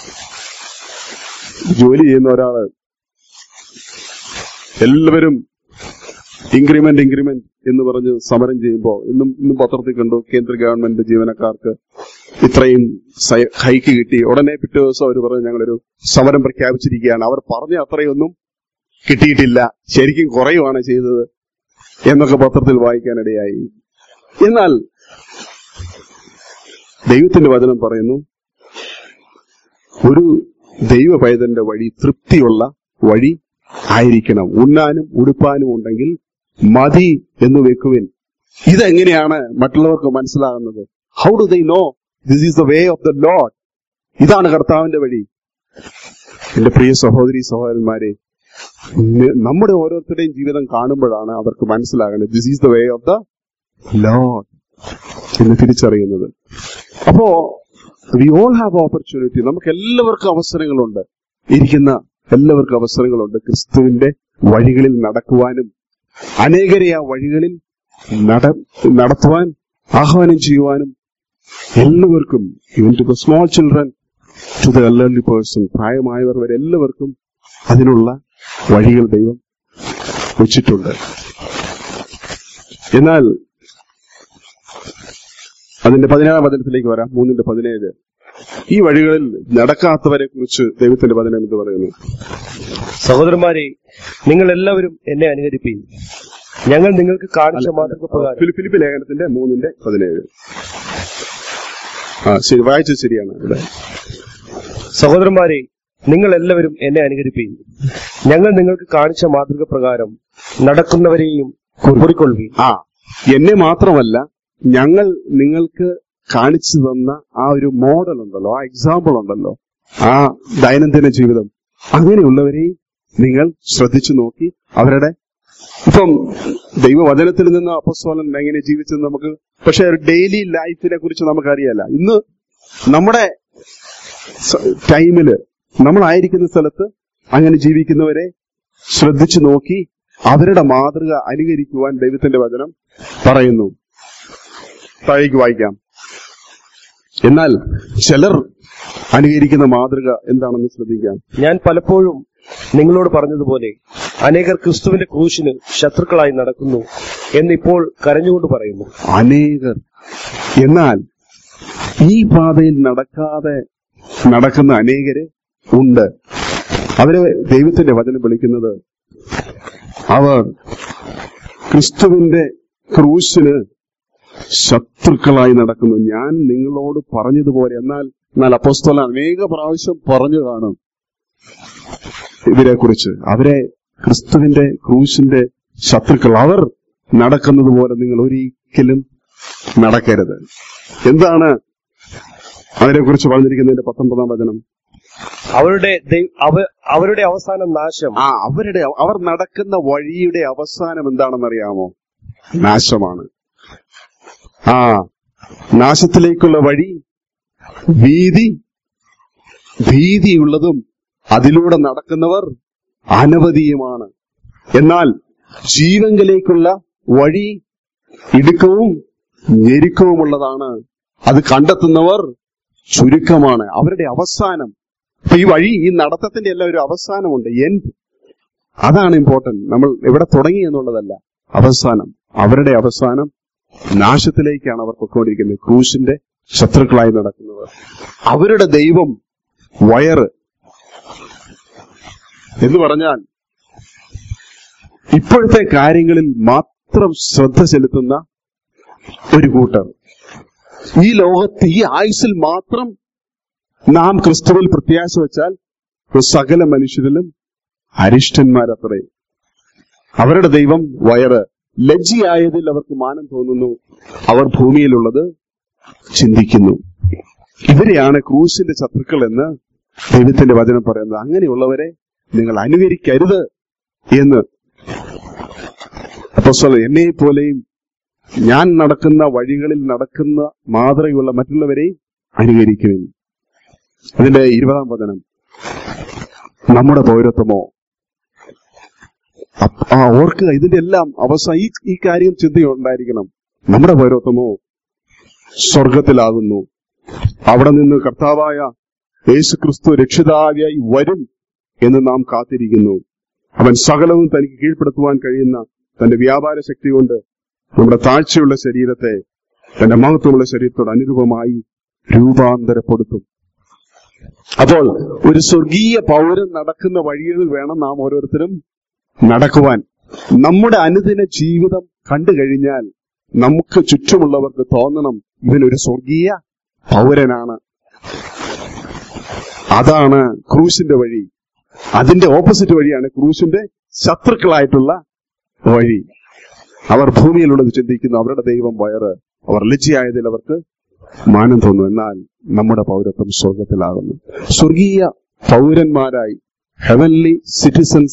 ജോലി ചെയ്യുന്ന ഒരാള് എല്ലാവരും ഇൻക്രിമെന്റ് ഇൻക്രിമെന്റ് എന്ന് പറഞ്ഞ് സമരം ചെയ്യുമ്പോൾ ഇന്നും ഇന്നും പത്രത്തിൽ കണ്ടു കേന്ദ്ര ഗവൺമെന്റ് ജീവനക്കാർക്ക് ഇത്രയും സയ- ഹൈക്ക് കിട്ടി ഉടനെ പിറ്റേ ദിവസം അവർ പറഞ്ഞു ഞങ്ങളൊരു സമരം പ്രഖ്യാപിച്ചിരിക്കുകയാണ് അവർ പറഞ്ഞ അത്രയൊന്നും കിട്ടിയിട്ടില്ല ശരിക്കും കുറയുവാണ് ചെയ്തത് എന്നൊക്കെ പത്രത്തിൽ വായിക്കാനിടയായി എന്നാൽ ദൈവത്തിന്റെ വചനം പറയുന്നു ഒരു ദൈവ പൈതന്റെ വഴി തൃപ്തിയുള്ള വഴി ആയിരിക്കണം ഉണ്ണാനും ഉടുപ്പാനും ഉണ്ടെങ്കിൽ മതി എന്ന് വെക്കുവിൻ ഇതെങ്ങനെയാണ് മറ്റുള്ളവർക്ക് മനസ്സിലാകുന്നത് how do they know this is the way of the Lord ഇതാണ് കർത്താവിന്റെ വഴി എന്റെ പ്രിയ സഹോദരി സഹോദരന്മാരെ നി- നമ്മുടെ ഓരോരുത്തരുടെയും ജീവിതം കാണുമ്പോഴാണ് അവർക്ക് മനസ്സിലാകുന്നത് this is the way of the Lord എന്ന് തിരിച്ചറിയുന്നത് അപ്പോ വി ഓൾ ഹാവ് ഓപ്പർച്യൂണിറ്റി നമുക്ക് എല്ലാവർക്കും അവസരങ്ങളുണ്ട് ഇരിക്കുന്ന എല്ലാവർക്കും അവസരങ്ങളുണ്ട് ക്രിസ്തുവിന്റെ വഴികളിൽ നടക്കുവാനും അനേകരെ ആ വഴികളിൽ നട നടത്തുവാൻ ആഹ്വാനം ചെയ്യുവാനും എല്ലാവർക്കും even to the small children to the എല്ലർലി പേഴ്സൺ പ്രായമായവർ വരെ എല്ലാവർക്കും അതിനുള്ള വഴികൾ ദൈവം വെച്ചിട്ടുണ്ട് എന്നാൽ അതിന്റെ പതിനേഴാം വചനത്തിലേക്ക് വരാം മൂന്നിന്റെ പതിനേഴ് ഈ വഴികളിൽ നടക്കാത്തവരെ കുറിച്ച് ദൈവത്തിന്റെ വചനം എന്ന് പറയുന്നു സഹോദരന്മാരെ നിങ്ങൾ എല്ലാവരും എന്നെ അനുകരിപ്പീൻ ഞങ്ങൾ നിങ്ങൾക്ക് കാണിച്ച മാതൃക പ്രകാരം ഫിലി- ഫിലിപ്പ് ലേഖനത്തിന്റെ മൂന്നിന്റെ പതിനേഴ് ആ ശരി വായിച്ചത് ശരിയാണ് ഇവിടെ സഹോദരന്മാരെ നിങ്ങൾ എല്ലാവരും എന്നെ അനുകരിപ്പീൻ ഞങ്ങൾ നിങ്ങൾക്ക് കാണിച്ച മാതൃക പ്രകാരം നടക്കുന്നവരെയും കുറിക്കൊള്ളുവീൻ ആ എന്നെ മാത്രമല്ല ഞങ്ങൾ നിങ്ങൾക്ക് കാണിച്ചു തന്ന ആ ഒരു മോഡൽ ഉണ്ടല്ലോ ആ എക്സാമ്പിൾ ഉണ്ടല്ലോ ആ ദൈനംദിന ജീവിതം അങ്ങനെയുള്ളവരെയും നിങ്ങൾ ശ്രദ്ധിച്ചു നോക്കി അവരുടെ ഇപ്പം ദൈവവചനത്തിൽ നിന്ന് അപ്പസ്തോലൻ എങ്ങനെ ജീവിച്ചത് നമുക്ക് പക്ഷെ ഒരു ഡെയിലി ലൈഫിനെ കുറിച്ച് നമുക്കറിയാല ഇന്ന് നമ്മുടെ സ- ടൈമില് നമ്മളായിരിക്കുന്ന സ്ഥലത്ത് അങ്ങനെ ജീവിക്കുന്നവരെ ശ്രദ്ധിച്ചു നോക്കി അവരുടെ മാതൃക അനുകരിക്കുവാൻ ദൈവത്തിന്റെ വചനം പറയുന്നു താഴേക്ക് വായിക്കാം എന്നാൽ ചിലർ അനുകരിക്കുന്ന മാതൃക എന്താണെന്ന് ശ്രദ്ധിക്കാം ഞാൻ പലപ്പോഴും നിങ്ങളോട് പറഞ്ഞതുപോലെ അനേകർ ക്രിസ്തുവിന്റെ ക്രൂശിന് ശത്രുക്കളായി നടക്കുന്നു എന്നിപ്പോൾ കരഞ്ഞുകൊണ്ട് പറയുന്നു അനേകർ എന്നാൽ ഈ പാതയിൽ നടക്കാതെ നടക്കുന്ന അനേകര് ഉണ്ട് അവരെ ദൈവത്തിന്റെ വചനം വിളിക്കുന്നത് അവർ ക്രിസ്തുവിന്റെ ക്രൂശിന് ശത്രുക്കളായി നടക്കുന്നു ഞാൻ നിങ്ങളോട് പറഞ്ഞതുപോലെ എന്നാൽ എന്നാൽ അപ്പോസ്തല അനേക പ്രാവശ്യം പറഞ്ഞു കാണും ഇവരെ കുറിച്ച് അവരെ ക്രിസ്തുവിന്റെ ക്രൂശിന്റെ ശത്രുക്കൾ അവർ നടക്കുന്നത് പോലെ നിങ്ങൾ ഒരിക്കലും നടക്കരുത് എന്താണ് അതിനെക്കുറിച്ച് പറഞ്ഞിരിക്കുന്നതിന്റെ പത്തൊമ്പതാം വചനം അവരുടെ ദൈ- അവ- അവരുടെ അവസാന നാശം ആ അവരുടെ അവർ നടക്കുന്ന വഴിയുടെ അവസാനം എന്താണെന്നറിയാമോ നാശമാണ് ആ നാശത്തിലേക്കുള്ള വഴി വീതി ഭീതിയുള്ളതും അതിലൂടെ നടക്കുന്നവർ അനവധിയുമാണ് എന്നാൽ ജീവങ്കിലേക്കുള്ള വഴി ഇടുക്കവും ഞെരുക്കവുമുള്ളതാണ് അത് കണ്ടെത്തുന്നവർ ചുരുക്കമാണ് അവരുടെ അവസാനം അപ്പൊ ഈ വഴി ഈ നടത്തത്തിന്റെ എല്ലാം ഒരു അവസാനമുണ്ട് എൻഡ് അതാണ് ഇമ്പോർട്ടന്റ് നമ്മൾ എവിടെ തുടങ്ങി എന്നുള്ളതല്ല അവസാനം അവരുടെ അവസാനം നാശത്തിലേക്കാണ് അവർ പൊയ്ക്കൊണ്ടിരിക്കുന്നത് ക്രൂശിന്റെ ശത്രുക്കളായി നടക്കുന്നവർ അവരുടെ ദൈവം വയറ് എന്ന് പറഞ്ഞാൽ ഇപ്പോഴത്തെ കാര്യങ്ങളിൽ മാത്രം ശ്രദ്ധ ചെലുത്തുന്ന ഒരു കൂട്ടർ ഈ ലോകത്ത് ഈ ആയുസിൽ മാത്രം നാം ക്രിസ്തുവിൽ പ്രത്യാശ വെച്ചാൽ സകല മനുഷ്യരിലും അരിഷ്ടന്മാരത്രേ അവരുടെ ദൈവം വയറ് ലജ്ജയായതിൽ അവർക്ക് മാനം തോന്നുന്നു അവർ ഭൂമിയിലുള്ളത് ചിന്തിക്കുന്നു ഇവരെയാണ് ക്രൂശിന്റെ ശത്രുക്കൾ എന്ന് ദൈവത്തിന്റെ വചനം പറയുന്നത് അങ്ങനെയുള്ളവരെ നിങ്ങൾ അനുകരിക്കരുത് എന്ന് അപ്പൊ എന്നെ പോലെയും ഞാൻ നടക്കുന്ന വഴികളിൽ നടക്കുന്ന മാതൃകയുള്ള മറ്റുള്ളവരെയും അനുകരിക്കുവിൻ അതിന്റെ ഇരുപതാം വചനം നമ്മുടെ പൗരത്വമോ അപ്പ- ആ ഓർക്കുക ഇതിന്റെ എല്ലാം അവസാനം ഈ ഈ കാര്യം ചിന്തയുണ്ടായിരിക്കണം നമ്മുടെ പൗരത്വമോ സ്വർഗത്തിലാകുന്നു അവിടെ നിന്ന് കർത്താവായ യേശു ക്രിസ്തു രക്ഷിതാവിയായി വരും എന്ന് നാം കാത്തിരിക്കുന്നു അവൻ സകലവും തനിക്ക് കീഴ്പ്പെടുത്തുവാൻ കഴിയുന്ന തന്റെ വ്യാപാര ശക്തി കൊണ്ട് നമ്മുടെ താഴ്ചയുള്ള ശരീരത്തെ തന്റെ മഹത്വമുള്ള ശരീരത്തോട് അനുരൂപമായി രൂപാന്തരപ്പെടുത്തും അപ്പോൾ ഒരു സ്വർഗീയ പൗരൻ നടക്കുന്ന വഴികളിൽ വേണം നാം ഓരോരുത്തരും നടക്കുവാൻ നമ്മുടെ അനുദിന ജീവിതം കണ്ടു കഴിഞ്ഞാൽ നമുക്ക് ചുറ്റുമുള്ളവർക്ക് തോന്നണം ഇവനൊരു സ്വർഗീയ പൗരനാണ് അതാണ് ക്രൂശിന്റെ വഴി അതിന്റെ ഓപ്പോസിറ്റ് വഴിയാണ് ക്രൂശിന്റെ ശത്രുക്കളായിട്ടുള്ള വഴി അവർ ഭൂമിയിലുള്ളത് ചിന്തിക്കുന്നു അവരുടെ ദൈവം വയറ് അവർ ലജ്ജയായതിൽ അവർക്ക് മാനം തോന്നുന്നു എന്നാൽ നമ്മുടെ പൗരത്വം സ്വർഗത്തിലാകുന്നു സ്വർഗീയ പൗരന്മാരായി ഹെവൻലി സിറ്റിസൺസ്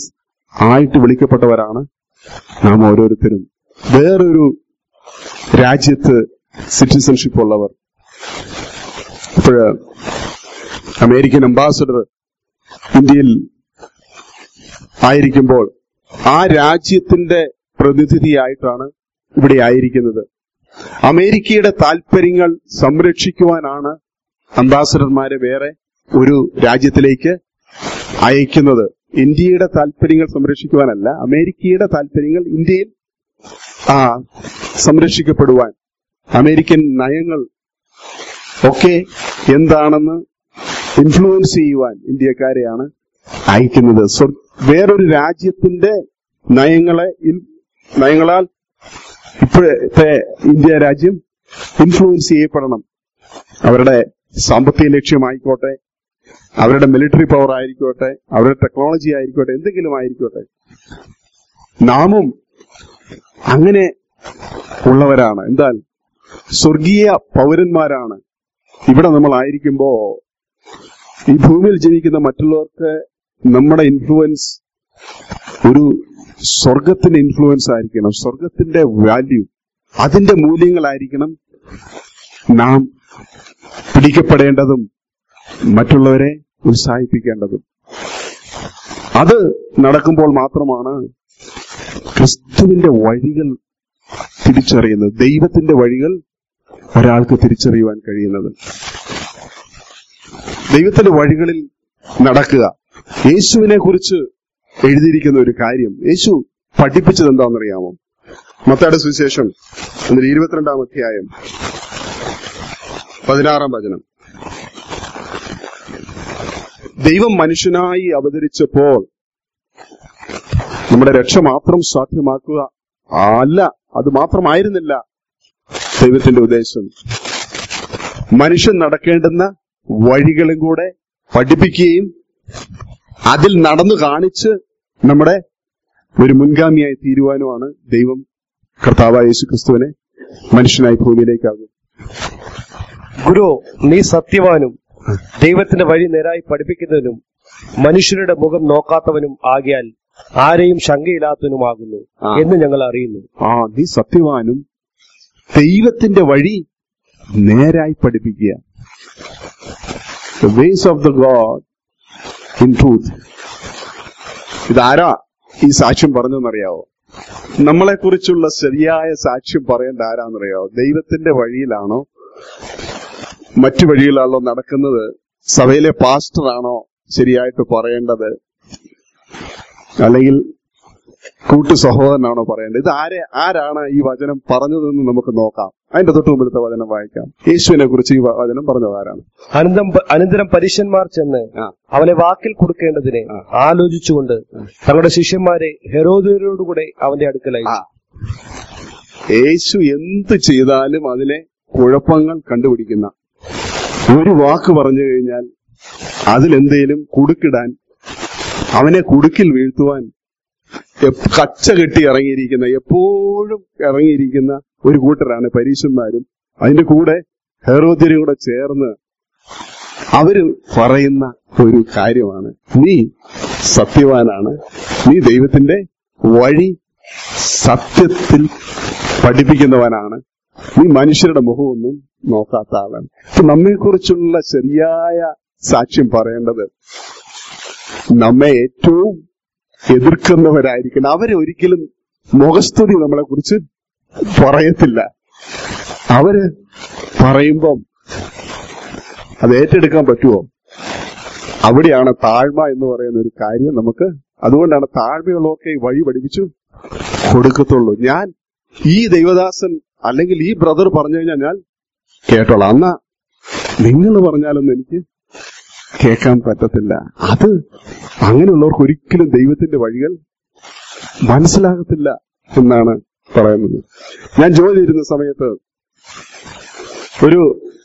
ആയിട്ട് വിളിക്കപ്പെട്ടവരാണ് നാം ഓരോരുത്തരും വേറൊരു രാജ്യത്ത് സിറ്റിസൺഷിപ്പ് ഉള്ളവർ ഇപ്പോഴ് അമേരിക്കൻ അംബാസഡർ ഇന്ത്യയിൽ ആയിരിക്കുമ്പോൾ ആ രാജ്യത്തിന്റെ പ്രതിനിധിയായിട്ടാണ് ഇവിടെ ആയിരിക്കുന്നത് അമേരിക്കയുടെ താല്പര്യങ്ങൾ സംരക്ഷിക്കുവാനാണ് അംബാസഡർമാരെ വേറെ ഒരു രാജ്യത്തിലേക്ക് അയക്കുന്നത് ഇന്ത്യയുടെ താല്പര്യങ്ങൾ സംരക്ഷിക്കുവാനല്ല അമേരിക്കയുടെ താല്പര്യങ്ങൾ ഇന്ത്യയിൽ ആ സംരക്ഷിക്കപ്പെടുവാൻ അമേരിക്കൻ നയങ്ങൾ ഒക്കെ എന്താണെന്ന് ഇൻഫ്ലുവൻസ് ചെയ്യുവാൻ ഇന്ത്യക്കാരെയാണ് അയക്കുന്നത് സ്വ- വേറൊരു രാജ്യത്തിന്റെ നയങ്ങളെ ഇൻ- നയങ്ങളാൽ ഇപ്പോഴത്തെ ഇന്ത്യ രാജ്യം ഇൻഫ്ലുവൻസ് ചെയ്യപ്പെടണം അവരുടെ സാമ്പത്തിക ലക്ഷ്യമായിക്കോട്ടെ അവരുടെ മിലിറ്ററി പവർ ആയിരിക്കോട്ടെ അവരുടെ ടെക്നോളജി ആയിരിക്കോട്ടെ എന്തെങ്കിലും ആയിരിക്കോട്ടെ നാമും അങ്ങനെ ഉള്ളവരാണ് എന്താൽ സ്വർഗീയ പൗരന്മാരാണ് ഇവിടെ നമ്മൾ ആയിരിക്കുമ്പോ ഈ ഭൂമിയിൽ ജനിക്കുന്ന മറ്റുള്ളവർക്ക് നമ്മുടെ ഇൻഫ്ലുവൻസ് ഒരു സ്വർഗത്തിന്റെ ഇൻഫ്ലുവൻസ് ആയിരിക്കണം സ്വർഗത്തിന്റെ വാല്യൂ അതിന്റെ മൂല്യങ്ങളായിരിക്കണം നാം പിടിക്കപ്പെടേണ്ടതും മറ്റുള്ളവരെ ഉത്സാഹിപ്പിക്കേണ്ടതും അത് നടക്കുമ്പോൾ മാത്രമാണ് ക്രിസ്തുവിന്റെ വഴികൾ തിരിച്ചറിയുന്നത് ദൈവത്തിന്റെ വഴികൾ ഒരാൾക്ക് തിരിച്ചറിയുവാൻ കഴിയുന്നത് ദൈവത്തിന്റെ വഴികളിൽ നടക്കുക യേശുവിനെ കുറിച്ച് എഴുതിയിരിക്കുന്ന ഒരു കാര്യം യേശു പഠിപ്പിച്ചത് എന്താണെന്നറിയാമോ മത്തായുടെ സുവിശേഷം അതിൽ ഇരുപത്തിരണ്ടാം അധ്യായം പതിനാറാം വചനം ദൈവം മനുഷ്യനായി അവതരിച്ചപ്പോൾ നമ്മുടെ രക്ഷ മാത്രം സാധ്യമാക്കുക അല്ല അത് മാത്രമായിരുന്നില്ല ദൈവത്തിന്റെ ഉദ്ദേശം മനുഷ്യൻ നടക്കേണ്ടുന്ന വഴികളും കൂടെ പഠിപ്പിക്കുകയും അതിൽ നടന്നു കാണിച്ച് നമ്മുടെ ഒരു മുൻഗാമിയായി തീരുവാനുമാണ് ദൈവം കർത്താവായ യേശു ക്രിസ്തുവിനെ മനുഷ്യനായി ഭൂമിയിലേക്കാകും ഗുരു നീ സത്യവാനും ദൈവത്തിന്റെ വഴി നേരായി പഠിപ്പിക്കുന്നതിനും മനുഷ്യരുടെ മുഖം നോക്കാത്തവനും ആകിയാൽ ആരെയും ശങ്കയില്ലാത്തവനുമാകുന്നു ആ. എന്ന് ഞങ്ങൾ അറിയുന്നു ആ നീ സത്യവാനും ദൈവത്തിന്റെ വഴി നേരായി പഠിപ്പിക്കുക ways of the God in truth ഇതാരാ ഈ സാക്ഷ്യം പറഞ്ഞെന്നറിയാവോ നമ്മളെ കുറിച്ചുള്ള ശരിയായ സാക്ഷ്യം പറയേണ്ട ആരാന്നറിയാവോ ദൈവത്തിന്റെ വഴിയിലാണോ മറ്റു വഴിയിലാണോ നടക്കുന്നത് സഭയിലെ പാസ്റ്ററാണോ ശരിയായിട്ട് പറയേണ്ടത് അല്ലെങ്കിൽ കൂട്ടു സഹോദരനാണോ പറയേണ്ടത് ഇത് ആരെ ആരാണ് ഈ വചനം പറഞ്ഞതെന്ന് നമുക്ക് നോക്കാം അതിന്റെ തൊട്ട് മുമ്പിലത്തെ വചനം വായിക്കാം യേശുവിനെ കുറിച്ച് ഈ വ- വചനം പറഞ്ഞത് ആരാണ് അനന്തം അനന്തരം പരീശന്മാർ ചെന്ന് ആ. അവനെ വാക്കിൽ കൊടുക്കേണ്ടതിനെ ആ. ആലോചിച്ചുകൊണ്ട് തങ്ങളുടെ ശിഷ്യന്മാരെ ഹെരോദിയരോടുകൂടെ അവന്റെ അടുക്കലായി ആ. യേശു എന്ത് ചെയ്താലും അതിലെ കുഴപ്പങ്ങൾ കണ്ടുപിടിക്കുന്ന ഒരു വാക്ക് പറഞ്ഞു കഴിഞ്ഞാൽ അതിലെന്തേലും കുടുക്കിടാൻ അവനെ കുടുക്കിൽ വീഴ്ത്തുവാൻ എപ്- കച്ച കെട്ടി ഇറങ്ങിയിരിക്കുന്ന എപ്പോഴും ഇറങ്ങിയിരിക്കുന്ന ഒരു കൂട്ടരാണ് പരീശന്മാരും അതിന്റെ കൂടെ ഹെറോദ്യരും കൂടെ ചേർന്ന് അവര് പറയുന്ന ഒരു കാര്യമാണ് നീ സത്യവാനാണ് നീ ദൈവത്തിന്റെ വഴി സത്യത്തിൽ പഠിപ്പിക്കുന്നവനാണ് നീ മനുഷ്യരുടെ മുഖമൊന്നും നോക്കാത്ത ആളാണ് അപ്പൊ നമ്മെക്കുറിച്ചുള്ള ശരിയായ സാക്ഷ്യം പറയേണ്ടത് നമ്മെ ഏറ്റവും എതിർക്കുന്നവരായിരിക്കണം അവരെ ഒരിക്കലും മുഖസ്തുതി നമ്മളെ കുറിച്ച് പറയത്തില്ല അവര് പറയുമ്പം അത് ഏറ്റെടുക്കാൻ പറ്റുമോ അവിടെയാണ് താഴ്മ എന്ന് പറയുന്ന ഒരു കാര്യം നമുക്ക് അതുകൊണ്ടാണ് താഴ്മയുള്ളവർക്ക് ഈ വഴി പഠിപ്പിച്ചു കൊടുക്കത്തുള്ളൂ ഞാൻ ഈ ദൈവദാസൻ അല്ലെങ്കിൽ ഈ ബ്രദർ പറഞ്ഞു കഴിഞ്ഞാൽ ഞാൻ കേട്ടോളാം എന്നാ നിങ്ങൾ പറഞ്ഞാലൊന്നും എനിക്ക് കേൾക്കാൻ പറ്റത്തില്ല അത് അങ്ങനെയുള്ളവർക്ക് ഒരിക്കലും ദൈവത്തിന്റെ വഴികൾ മനസ്സിലാകത്തില്ല എന്നാണ് പറയുന്നത് ഞാൻ ജോലി ചെയ്യുന്ന സമയത്ത് ഒരു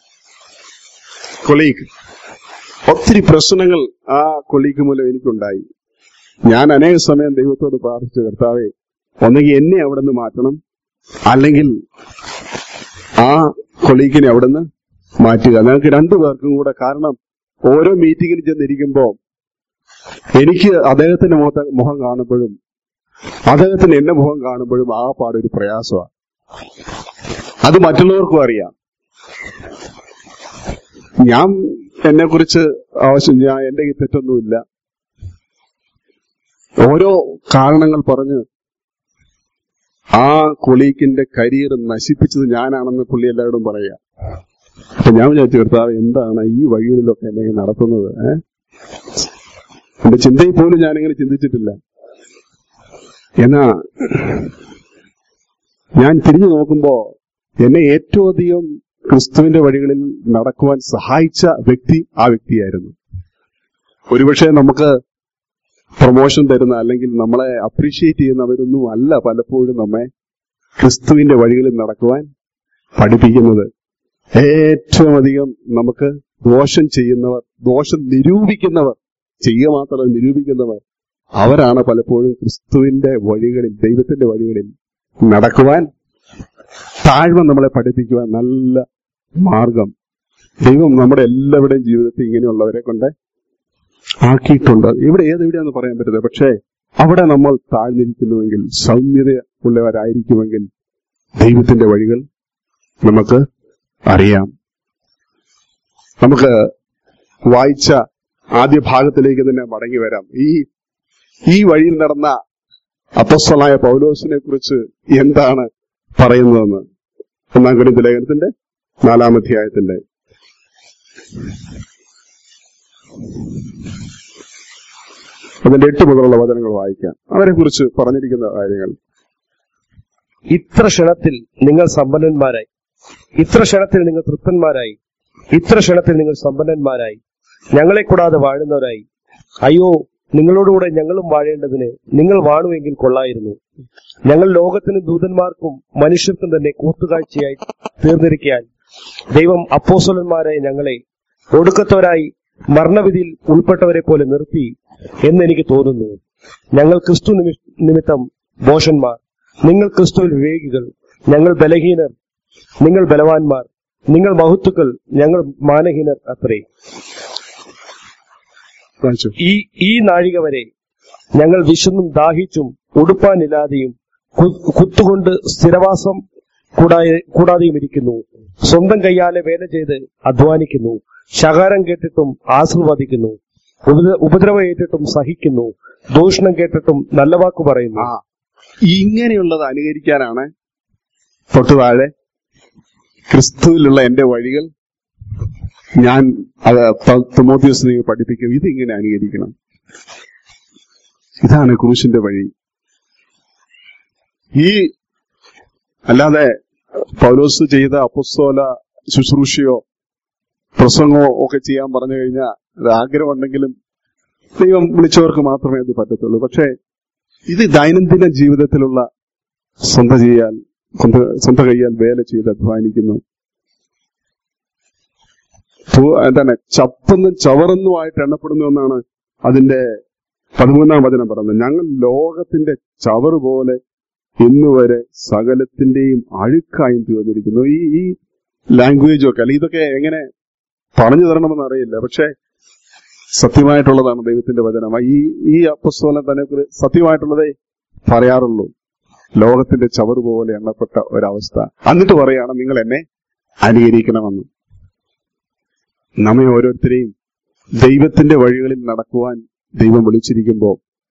കൊളീഗ് ഒത്തിരി പ്രശ്നങ്ങൾ ആ കൊളീഗ് മൂലം എനിക്കുണ്ടായി ഞാൻ അനേക സമയം ദൈവത്തോട് പ്രാർത്ഥിച്ചു കർത്താവെ ഒന്നെങ്കിൽ എന്നെ അവിടെ നിന്ന് മാറ്റണം അല്ലെങ്കിൽ ആ കൊളീഗിനെ അവിടെ നിന്ന് മാറ്റുക ഞങ്ങൾക്ക് രണ്ടു പേർക്കും കൂടെ കാരണം ഓരോ മീറ്റിങ്ങിന് ചെന്നിരിക്കുമ്പോ എനിക്ക് അദ്ദേഹത്തിന്റെ മുഖത്തെ മുഖം കാണുമ്പോഴും അദ്ദേഹത്തിന് എന്റെ മുഖം കാണുമ്പോഴും ആ പാടൊരു പ്രയാസമാണ് അത് മറ്റുള്ളവർക്കും അറിയാം ഞാൻ എന്നെ കുറിച്ച് ആവശ്യം ഞാൻ എന്റെ ഈ തെറ്റൊന്നുമില്ല ഓരോ കാരണങ്ങൾ പറഞ്ഞ് ആ കൊളീക്കിന്റെ കരിയർ നശിപ്പിച്ചത് ഞാനാണെന്ന് പുള്ളി എല്ലാവരോടും പറയാ അപ്പൊ ഞാൻ വിചാരിച്ചു കർത്താവ് എന്താണ് ഈ വഴികളിലൊക്കെ എന്നെ നടത്തുന്നത് ഏഹ് എന്റെ ചിന്തയിൽ പോലും ഞാനിങ്ങനെ ചിന്തിച്ചിട്ടില്ല എന്നാ ഞാൻ തിരിഞ്ഞു നോക്കുമ്പോ എന്നെ ഏറ്റവും അധികം ക്രിസ്തുവിന്റെ വഴികളിൽ നടക്കുവാൻ സഹായിച്ച വ്യക്തി ആ വ്യക്തിയായിരുന്നു ഒരുപക്ഷെ നമുക്ക് പ്രൊമോഷൻ തരുന്ന അല്ലെങ്കിൽ നമ്മളെ അപ്രീഷിയേറ്റ് ചെയ്യുന്നവരൊന്നും അല്ല പലപ്പോഴും നമ്മെ ക്രിസ്തുവിന്റെ വഴികളിൽ നടക്കുവാൻ പഠിപ്പിക്കുന്നത് ഏറ്റവും അധികം നമുക്ക് ദോഷം ചെയ്യുന്നവർ ദോഷം നിരൂപിക്കുന്നവർ ചെയ്യുക മാത്രമല്ല നിരൂപിക്കുന്നവർ അവരാണ് പലപ്പോഴും ക്രിസ്തുവിന്റെ വഴികളിൽ ദൈവത്തിന്റെ വഴികളിൽ നടക്കുവാൻ താഴ്മ നമ്മളെ പഠിപ്പിക്കുവാൻ നല്ല മാർഗം ദൈവം നമ്മുടെ എല്ലാവരുടെയും ജീവിതത്തിൽ ഇങ്ങനെയുള്ളവരെ കൊണ്ട് ആക്കിയിട്ടുണ്ട് ഇവിടെ ഏതെവിടെയാന്ന് പറയാൻ പറ്റില്ല പക്ഷേ അവിടെ നമ്മൾ താഴ്ന്നിരിക്കുന്നുവെങ്കിൽ സൗമ്യത ഉള്ളവരായിരിക്കുമെങ്കിൽ ദൈവത്തിന്റെ വഴികൾ നമുക്ക് അറിയാം നമുക്ക് വായിച്ച ആദ്യ ഭാഗത്തിലേക്ക് തന്നെ മടങ്ങി വരാം ഈ ഈ വഴിയിൽ നടന്ന അപ്പസ്വലായ പൗലോസിനെ കുറിച്ച് എന്താണ് പറയുന്നതെന്ന് ഒന്നാം ഗണിത ലേഖനത്തിന്റെ നാലാം അധ്യായത്തിന്റെ അതിന്റെ എട്ട് മുതലുള്ള വചനങ്ങൾ വായിക്കാം അവരെ കുറിച്ച് പറഞ്ഞിരിക്കുന്ന കാര്യങ്ങൾ ഇത്ര ക്ഷണത്തിൽ നിങ്ങൾ സമ്പന്നന്മാരായി ഇത്ര ക്ഷണത്തിൽ നിങ്ങൾ തൃപ്തന്മാരായി ഇത്ര ക്ഷണത്തിൽ നിങ്ങൾ സമ്പന്നന്മാരായി ഞങ്ങളെ കൂടാതെ വാഴുന്നവരായി അയ്യോ നിങ്ങളോടുകൂടെ ഞങ്ങളും വാഴേണ്ടതിന് നിങ്ങൾ വാണുവെങ്കിൽ കൊള്ളായിരുന്നു ഞങ്ങൾ ലോകത്തിനും ദൂതന്മാർക്കും മനുഷ്യർക്കും തന്നെ കൂട്ടുകാഴ്ചയായി തീർന്നിരിക്കാൻ ദൈവം അപ്പോസ്വലന്മാരായ ഞങ്ങളെ ഒടുക്കത്തവരായി മരണവിധിയിൽ ഉൾപ്പെട്ടവരെ പോലെ നിർത്തി എന്നെനിക്ക് തോന്നുന്നു ഞങ്ങൾ ക്രിസ്തു നിമി- നിമിത്തം ബോഷന്മാർ നിങ്ങൾ ക്രിസ്തുവിൽ വിവേകികൾ ഞങ്ങൾ ബലഹീനർ നിങ്ങൾ ബലവാന്മാർ നിങ്ങൾ മഹത്തുക്കൾ ഞങ്ങൾ മാനഹീനർ അത്രേ വായിച്ചു ഈ ഈ നാഴിക വരെ ഞങ്ങൾ വിശന്നും ദാഹിച്ചും ഉടുപ്പാനില്ലാതെയും കു- കുത്തുകൊണ്ട് സ്ഥിരവാസം കൂടാതെ കൂടാതെയും ഇരിക്കുന്നു സ്വന്തം കൈയാലെ വേല ചെയ്ത് അധ്വാനിക്കുന്നു ശകാരം കേട്ടിട്ടും ആശീർവദിക്കുന്നു ഉപദ്ര- ഉപദ്രവം ഏറ്റിട്ടും സഹിക്കുന്നു ദൂഷണം കേട്ടിട്ടും നല്ല വാക്ക് പറയുന്നു ആ ഇങ്ങനെയുള്ളത് അനുകരിക്കാനാണ് തൊട്ടു താഴെ ക്രിസ്തുവിലുള്ള എന്റെ വഴികൾ ഞാൻ അത് ത- തിമോത്തിയോസിനെ പഠിപ്പിക്കും ഇതിങ്ങനെ അനുകരിക്കണം ഇതാണ് ക്രൂശിന്റെ വഴി ഈ അല്ലാതെ പൗലോസ് ചെയ്ത അപ്പസ്തോല ശുശ്രൂഷയോ പ്രസംഗമോ ഒക്കെ ചെയ്യാൻ പറഞ്ഞു കഴിഞ്ഞാൽ അത് ആഗ്രഹമുണ്ടെങ്കിലും ദൈവം വിളിച്ചവർക്ക് മാത്രമേ അത് പറ്റത്തുള്ളൂ പക്ഷേ ഇത് ദൈനംദിന ജീവിതത്തിലുള്ള സ്വന്തം ചെയ്യാൻ സ്വന്തം സ്വന്തം കൈയാൽ വേല ചെയ്ത് അധ്വാനിക്കുന്നു ഭൂ- എന്താണ് ചപ്പെന്നും ചവറെന്നുമായിട്ട് എണ്ണപ്പെടുന്നു എന്നാണ് അതിന്റെ പതിമൂന്നാം വചനം പറയുന്നത് ഞങ്ങൾ ലോകത്തിന്റെ ചവറ് പോലെ ഇന്നുവരെ സകലത്തിന്റെയും അഴുക്കായും തീർന്നിരിക്കുന്നു ഈ ഈ ലാംഗ്വേജും ഒക്കെ അല്ലെങ്കിൽ ഇതൊക്കെ എങ്ങനെ പറഞ്ഞു തരണമെന്ന് അറിയില്ല പക്ഷെ സത്യമായിട്ടുള്ളതാണ് ദൈവത്തിന്റെ വചനം ഈ ഈ അപ്പസ്തോലൻ തന്നെ കുറി- സത്യമായിട്ടുള്ളതേ പറയാറുള്ളൂ ലോകത്തിന്റെ ചവറ് പോലെ എണ്ണപ്പെട്ട ഒരവസ്ഥ എന്നിട്ട് പറയാണ് നിങ്ങൾ എന്നെ അനുകരിക്കണമെന്ന് നമ്മെ ഓരോരുത്തരെയും ദൈവത്തിന്റെ വഴികളിൽ നടക്കുവാൻ ദൈവം വിളിച്ചിരിക്കുമ്പോ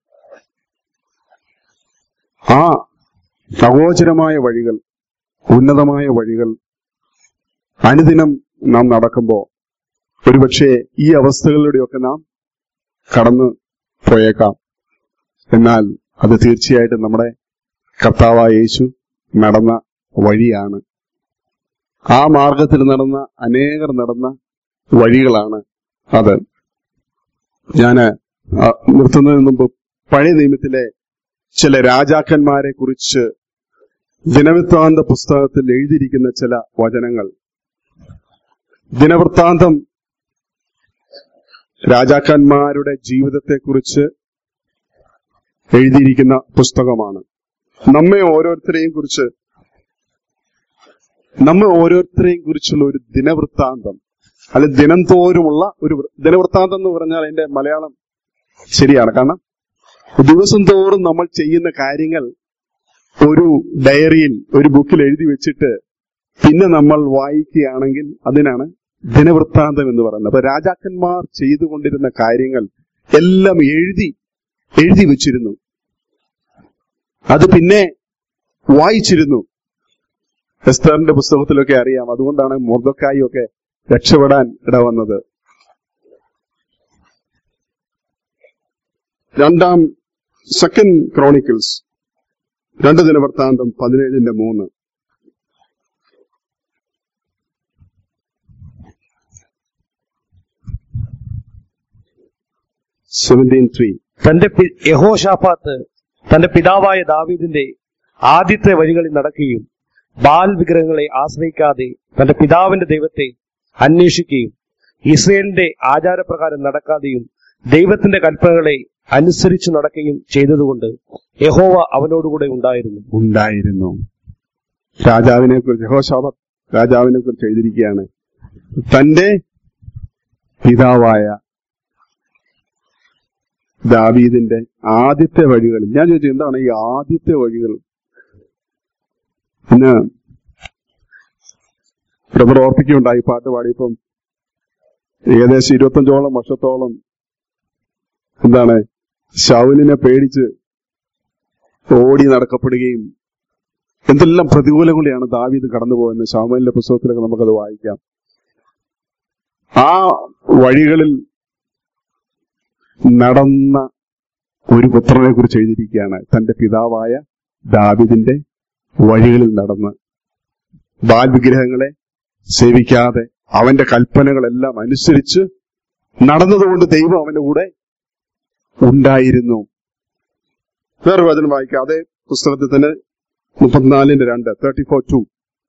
ആ സഹോചരമായ വഴികൾ ഉന്നതമായ വഴികൾ അനുദിനം നാം നടക്കുമ്പോ ഒരുപക്ഷെ ഈ അവസ്ഥകളിലൂടെയൊക്കെ നാം കടന്നു പോയേക്കാം എന്നാൽ അത് തീർച്ചയായിട്ടും നമ്മുടെ കർത്താവായ യേശു നടന്ന വഴിയാണ് ആ മാർഗത്തിൽ നടന്ന അനേകർ നടന്ന വഴികളാണ് അത് ഞാന് ആ, നിർത്തുന്നതിന് മുമ്പ് പഴയ നിയമത്തിലെ ചില രാജാക്കന്മാരെ കുറിച്ച് ദിനവൃത്താന്ത പുസ്തകത്തിൽ എഴുതിയിരിക്കുന്ന ചില വചനങ്ങൾ ദിനവൃത്താന്തം രാജാക്കന്മാരുടെ ജീവിതത്തെക്കുറിച്ച് എഴുതിയിരിക്കുന്ന പുസ്തകമാണ് നമ്മെ ഓരോരുത്തരെയും കുറിച്ച് നമ്മെ ഓരോരുത്തരെയും കുറിച്ചുള്ള ഒരു ദിനവൃത്താന്തം അല്ലെ ദിനം തോറുമുള്ള ഒരു വൃ- ദിനവൃത്താന്തം എന്ന് പറഞ്ഞാൽ അതിന്റെ മലയാളം ശരിയാണ് കാരണം ദിവസം തോറും നമ്മൾ ചെയ്യുന്ന കാര്യങ്ങൾ ഒരു ഡയറിയിൽ ഒരു ബുക്കിൽ എഴുതി വെച്ചിട്ട് പിന്നെ നമ്മൾ വായിക്കുകയാണെങ്കിൽ അതിനാണ് ദിനവൃത്താന്തം എന്ന് പറയുന്നത് അപ്പൊ രാജാക്കന്മാർ ചെയ്തുകൊണ്ടിരുന്ന കാര്യങ്ങൾ എല്ലാം എഴുതി എഴുതി വെച്ചിരുന്നു അത് പിന്നെ വായിച്ചിരുന്നു എസ്തറിന്റെ പുസ്തകത്തിലൊക്കെ അറിയാം അതുകൊണ്ടാണ് മൊർദക്കായി ഒക്കെ രക്ഷപ്പെടാൻ ഇടവന്നത് രണ്ടാം സെക്കൻഡ് ക്രോണിക്കിൾസ് രണ്ട് ദിനവൃത്താന്തം പതിനേഴിന്റെ മൂന്ന് സെവൻറ്റീൻ ത്രീ തന്റെ പി- യഹോഷാഫാത്ത് തന്റെ പിതാവായ ദാവീദിന്റെ ആദ്യത്തെ വഴികളിൽ നടക്കുകയും ബാൽ വിഗ്രഹങ്ങളെ ആശ്രയിക്കാതെ തന്റെ പിതാവിന്റെ ദൈവത്തെ അന്വേഷിക്കുകയും ഇസ്രയേലിന്റെ ആചാരപ്രകാരം നടക്കാതെയും ദൈവത്തിന്റെ കൽപ്പനകളെ അനുസരിച്ചു നടക്കുകയും ചെയ്തതുകൊണ്ട് യഹോവ അവനോടുകൂടെ ഉണ്ടായിരുന്നു ഉണ്ടായിരുന്നു രാജാവിനെ കുറിച്ച് യഹോശാപ രാജാവിനെ കുറിച്ച് എഴുതിയിരിക്കുകയാണ് തന്റെ പിതാവായ ദാവീദിന്റെ ആദ്യത്തെ വഴികൾ ഞാൻ ചോദിച്ചു എന്താണ് ഈ ആദ്യത്തെ വഴികൾ ഇന്ന് ബ്രദർ ഓർപ്പിക്കുകയുണ്ടായി പാട്ട് പാടിയപ്പം ഏകദേശം ഇരുപത്തഞ്ചോളം വർഷത്തോളം എന്താണ് ശൗലിനെ പേടിച്ച് ഓടി നടക്കപ്പെടുകയും എന്തെല്ലാം പ്രതികൂലങ്ങളെയാണ് ദാവീദ് കടന്നുപോകുന്നത് ശാമലിന്റെ പുസ്തകത്തിലൊക്കെ നമുക്കത് വായിക്കാം ആ വഴികളിൽ നടന്ന ഒരു പുത്രനെ കുറിച്ച് എഴുതിയിരിക്കുകയാണ് തന്റെ പിതാവായ ദാവിദിന്റെ വഴികളിൽ നടന്ന് ബാൽ വിഗ്രഹങ്ങളെ സേവിക്കാതെ അവന്റെ കൽപ്പനകളെല്ലാം അനുസരിച്ച് നടന്നതുകൊണ്ട് ദൈവം അവന്റെ കൂടെ ഉണ്ടായിരുന്നു വേറെ വചനം വായിക്കാം അതേ പുസ്തകത്തിൽ തന്നെ മുപ്പത്തിനാലിന്റെ രണ്ട് തേർട്ടി ഫോർ ടു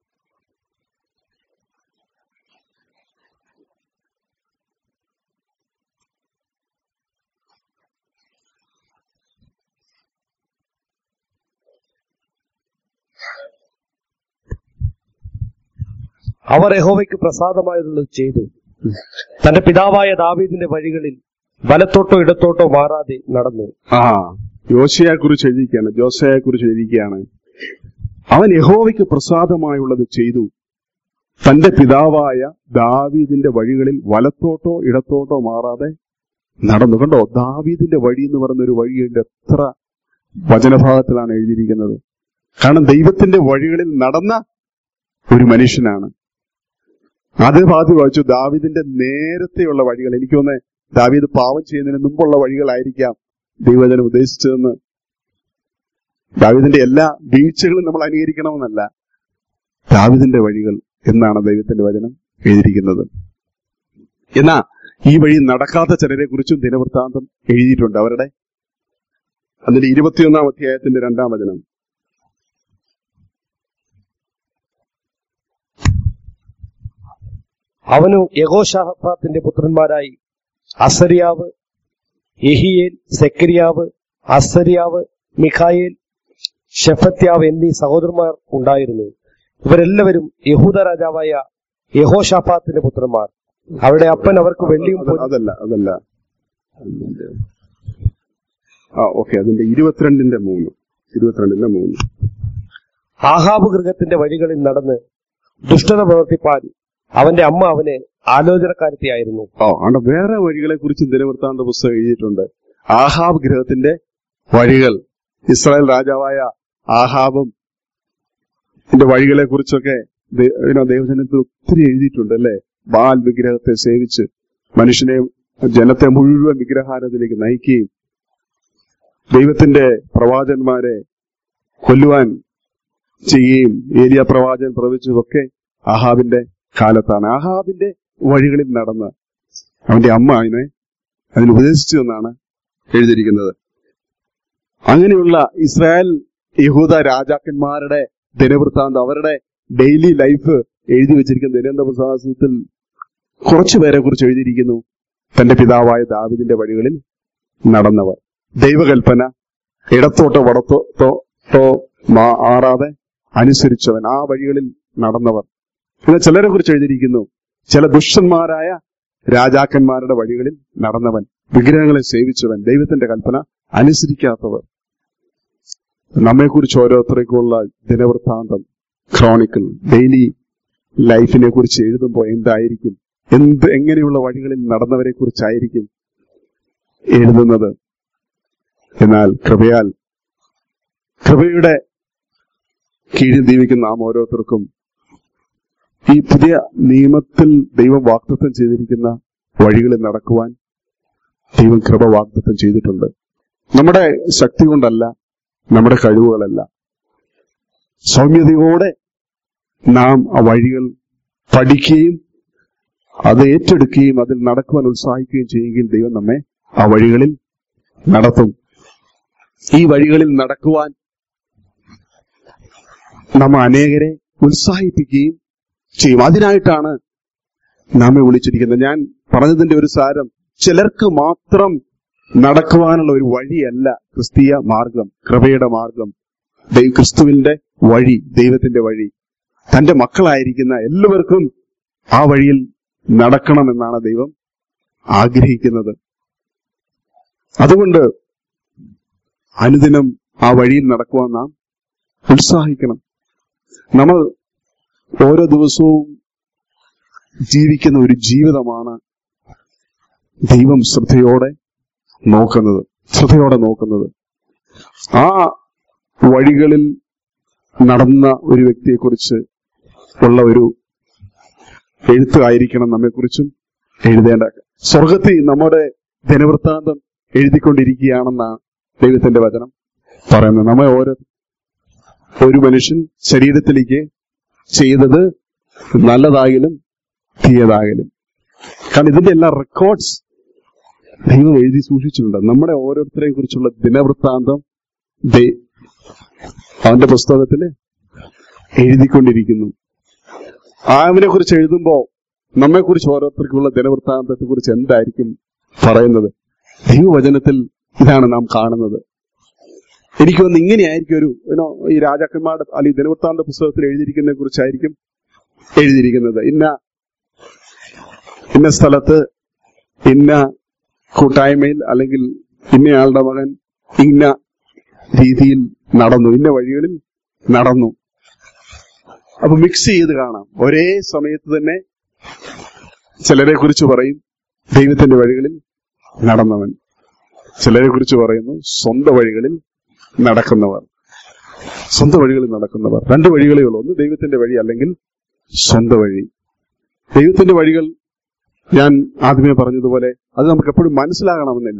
അവർ യഹോവയ്ക്ക് പ്രസാദമായുള്ളത് ചെയ്തു തന്റെ പിതാവായ ദാവീദിന്റെ വഴികളിൽ വലത്തോട്ടോ ഇടത്തോട്ടോ മാറാതെ നടന്നു ആ യോശയെ കുറിച്ച് എഴുതിയിരിക്കുകയാണ് ജോസയെ കുറിച്ച് എഴുതിയിരിക്കുകയാണ് അവൻ യഹോവയ്ക്ക് പ്രസാദമായുള്ളത് ചെയ്തു തന്റെ പിതാവായ ദാവീദിന്റെ വഴികളിൽ വലത്തോട്ടോ ഇടത്തോട്ടോ മാറാതെ നടന്നു കണ്ടോ ദാവീദിന്റെ വഴി എന്ന് പറയുന്ന ഒരു വഴിയുണ്ട് എത്ര വചനഭാഗത്തിലാണ് എഴുതിയിരിക്കുന്നത് കാരണം ദൈവത്തിന്റെ വഴികളിൽ നടന്ന ഒരു മനുഷ്യനാണ് അതേ ഭാഗത്ത് വായിച്ചു ദാവീദിന്റെ നേരത്തെയുള്ള വഴികൾ എനിക്ക് തോന്നുന്നത് ദാവീദ് പാവം ചെയ്യുന്നതിന് മുമ്പുള്ള വഴികളായിരിക്കാം ദൈവജനം ഉദ്ദേശിച്ചതെന്ന് ദാവീദിന്റെ എല്ലാ വീഴ്ചകളും നമ്മൾ അനുകരിക്കണമെന്നല്ല ദാവീദിന്റെ വഴികൾ എന്നാണ് ദൈവത്തിന്റെ വചനം എഴുതിയിരിക്കുന്നത് എന്നാ ഈ വഴി നടക്കാത്ത ചിലരെ കുറിച്ചും ദിനവൃത്താന്തം എഴുതിയിട്ടുണ്ട് അവരുടെ അതിന്റെ ഇരുപത്തിയൊന്നാം അധ്യായത്തിന്റെ രണ്ടാം വചനം അവനു യഹോഷാഫാത്തിന്റെ പുത്രന്മാരായി അസരിയാവ് യഹിയേൽ സെക്കരിയാവ് അസരിയാവ് മിഖായേൽ ഷെഫത്യാവ് എന്നീ സഹോദരന്മാർ ഉണ്ടായിരുന്നു ഇവരെല്ലാവരും യഹൂദ രാജാവായ യഹോഷാഫാത്തിന്റെ പുത്രന്മാർ അവരുടെ അപ്പൻ അവർക്ക് വെള്ളിയും അത് അതല്ല അതല്ല ആ ഓക്കെ അതിന്റെ ഇരുപത്തിരണ്ടിന്റെ മൂന്ന് ഇരുപത്തിരണ്ടിന്റെ മൂന്ന് ആഹാബ് ഗൃഹത്തിന്റെ വഴികളിൽ നടന്ന് ദുഷ്ടത പ്രവർത്തിപ്പാൻ അവന്റെ അമ്മ അവന് ആലോചനക്കാരത്തിയായിരുന്നു ഓ അവിടെ വേറെ വഴികളെ കുറിച്ച് ദിനവൃത്താന്ത പുസ്തകം എഴുതിയിട്ടുണ്ട് ആഹാബ് ഗ്രഹത്തിന്റെ വഴികൾ ഇസ്രായേൽ രാജാവായ ആഹാബും ഇതിന്റെ വഴികളെ കുറിച്ചൊക്കെ ദൈവജനത്തിൽ ഒത്തിരി എഴുതിയിട്ടുണ്ട് അല്ലെ ബാൽ വിഗ്രഹത്തെ സേവിച്ച് മനുഷ്യനെ ജനത്തെ മുഴുവൻ വിഗ്രഹാരത്തിലേക്ക് നയിക്കുകയും ദൈവത്തിന്റെ പ്രവാചകന്മാരെ കൊല്ലുവാൻ ചെയ്യുകയും ഏലിയ പ്രവാചകൻ പ്രവചിച്ചതൊക്കെ ആഹാബിന്റെ കാലത്താണ് ആഹാബിന്റെ വഴികളിൽ നടന്ന് അവന്റെ അമ്മ അതിനെ അതിന് ഉപദേശിച്ചു എന്നാണ് എഴുതിയിരിക്കുന്നത് അങ്ങനെയുള്ള ഇസ്രായേൽ യഹൂദ രാജാക്കന്മാരുടെ ദിനവൃത്താന്തം അവരുടെ ഡെയിലി ലൈഫ് എഴുതി വെച്ചിരിക്കുന്ന ദിനവൃത്താന്തത്തിൽ കുറച്ചു പേരെ കുറിച്ച് എഴുതിയിരിക്കുന്നു തന്റെ പിതാവായ ദാവിദിന്റെ വഴികളിൽ നടന്നവർ ദൈവകൽപ്പന ഇടത്തോട്ടോ വടത്തോട്ടോ മാറാതെ അനുസരിച്ചവൻ ആ വഴികളിൽ നടന്നവർ പിന്നെ ചിലരെ കുറിച്ച് എഴുതിയിരിക്കുന്നു ചില ദുഷ്ടന്മാരായ രാജാക്കന്മാരുടെ വഴികളിൽ നടന്നവൻ വിഗ്രഹങ്ങളെ സേവിച്ചവൻ ദൈവത്തിന്റെ കൽപ്പന അനുസരിക്കാത്തവർ നമ്മെക്കുറിച്ച് ഓരോരുത്തർക്കുള്ള ദിനവൃത്താന്തം ക്രോണിക്കിൾ ഡെയിലി ലൈഫിനെ കുറിച്ച് എഴുതുമ്പോൾ എന്തായിരിക്കും എന്ത് എങ്ങനെയുള്ള വഴികളിൽ നടന്നവരെ കുറിച്ചായിരിക്കും എഴുതുന്നത് എന്നാൽ കൃപയാൽ കൃപയുടെ കീഴിൽ ജീവിക്കുന്ന നാം ഓരോരുത്തർക്കും ഈ പുതിയ നിയമത്തിൽ ദൈവം വാഗ്ദത്തം ചെയ്തിരിക്കുന്ന വഴികളിൽ നടക്കുവാൻ ദൈവം കൃപ വാഗ്ദത്തം ചെയ്തിട്ടുണ്ട് നമ്മുടെ ശക്തി കൊണ്ടല്ല നമ്മുടെ കഴിവുകളല്ല സൗമ്യതയോടെ നാം ആ വഴികൾ പഠിക്കുകയും അത് ഏറ്റെടുക്കുകയും അതിൽ നടക്കുവാൻ ഉത്സാഹിക്കുകയും ചെയ്യുമെങ്കിൽ ദൈവം നമ്മെ ആ വഴികളിൽ നടത്തും ഈ വഴികളിൽ നടക്കുവാൻ നമ്മ അനേകരെ ഉത്സാഹിപ്പിക്കുകയും ചെയ്യും അതിനായിട്ടാണ് നമ്മെ വിളിച്ചിരിക്കുന്നത് ഞാൻ പറഞ്ഞതിന്റെ ഒരു സാരം ചിലർക്ക് മാത്രം നടക്കുവാനുള്ള ഒരു വഴിയല്ല ക്രിസ്തീയ മാർഗം കൃപയുടെ മാർഗം ദൈവ ക്രിസ്തുവിന്റെ വഴി ദൈവത്തിന്റെ വഴി തന്റെ മക്കളായിരിക്കുന്ന എല്ലാവർക്കും ആ വഴിയിൽ നടക്കണമെന്നാണ് ദൈവം ആഗ്രഹിക്കുന്നത് അതുകൊണ്ട് അനുദിനം ആ വഴിയിൽ നടക്കുവാൻ നാം ഉത്സാഹിക്കണം നമ്മൾ ഓരോ ദിവസവും ജീവിക്കുന്ന ഒരു ജീവിതമാണ് ദൈവം ശ്രദ്ധയോടെ നോക്കുന്നത് ശ്രദ്ധയോടെ നോക്കുന്നത് ആ വഴികളിൽ നടന്ന ഒരു വ്യക്തിയെക്കുറിച്ച് ഉള്ള ഒരു എഴുത്തായിരിക്കണം നമ്മെക്കുറിച്ചും എഴുതേണ്ട സ്വർഗത്തിൽ നമ്മുടെ ദിനവൃത്താന്തം എഴുതിക്കൊണ്ടിരിക്കുകയാണെന്നാണ് ദൈവത്തിന്റെ വചനം പറയുന്നത് നമ്മെ ഓരോ ഒരു മനുഷ്യൻ ശരീരത്തിലേക്ക് ചെയ്തത് നല്ലതായാലും തീയതായാലും കാരണം ഇതിന്റെ എല്ലാ റെക്കോർഡ്സ് ദൈവം എഴുതി സൂക്ഷിച്ചിട്ടുണ്ട് നമ്മുടെ ഓരോരുത്തരെയും കുറിച്ചുള്ള ദിനവൃത്താന്തം ദൈ- അവന്റെ പുസ്തകത്തിൽ എഴുതിക്കൊണ്ടിരിക്കുന്നു അവനെ കുറിച്ച് എഴുതുമ്പോ നമ്മെ കുറിച്ച് ഓരോരുത്തർക്കുള്ള ദിനവൃത്താന്തത്തെ കുറിച്ച് എന്തായിരിക്കും പറയുന്നത് ദൈവവചനത്തിൽ ഇതാണ് നാം കാണുന്നത് എനിക്ക് തോന്നുന്നു ഇങ്ങനെയായിരിക്കും ഒരു you know, ഈ രാജാക്കന്മാരുടെ അല്ലെങ്കിൽ ദിനവൃത്താന്ത പുസ്തകത്തിൽ എഴുതിയിരിക്കുന്നതിനെ കുറിച്ചായിരിക്കും എഴുതിയിരിക്കുന്നത് ഇന്ന ഇന്ന സ്ഥലത്ത് ഇന്ന കൂട്ടായ്മയിൽ അല്ലെങ്കിൽ ഇന്നയാളുടെ മകൻ ഇന്ന രീതിയിൽ നടന്നു ഇന്ന വഴികളിൽ നടന്നു അപ്പൊ മിക്സ് ചെയ്ത് കാണാം ഒരേ സമയത്ത് തന്നെ ചിലരെ കുറിച്ച് പറയും ദൈവത്തിന്റെ വഴികളിൽ നടന്നവൻ ചിലരെ കുറിച്ച് പറയുന്നു സ്വന്തം വഴികളിൽ നടക്കുന്നവർ സ്വന്തം വഴികളിൽ നടക്കുന്നവർ രണ്ട് വഴികളേ ഉള്ളൂ ഒന്ന് ദൈവത്തിന്റെ വഴി അല്ലെങ്കിൽ സ്വന്തം വഴി ദൈവത്തിന്റെ വഴികൾ ഞാൻ ആദ്യമേ പറഞ്ഞതുപോലെ അത് നമുക്ക് എപ്പോഴും മനസ്സിലാകണമെന്നില്ല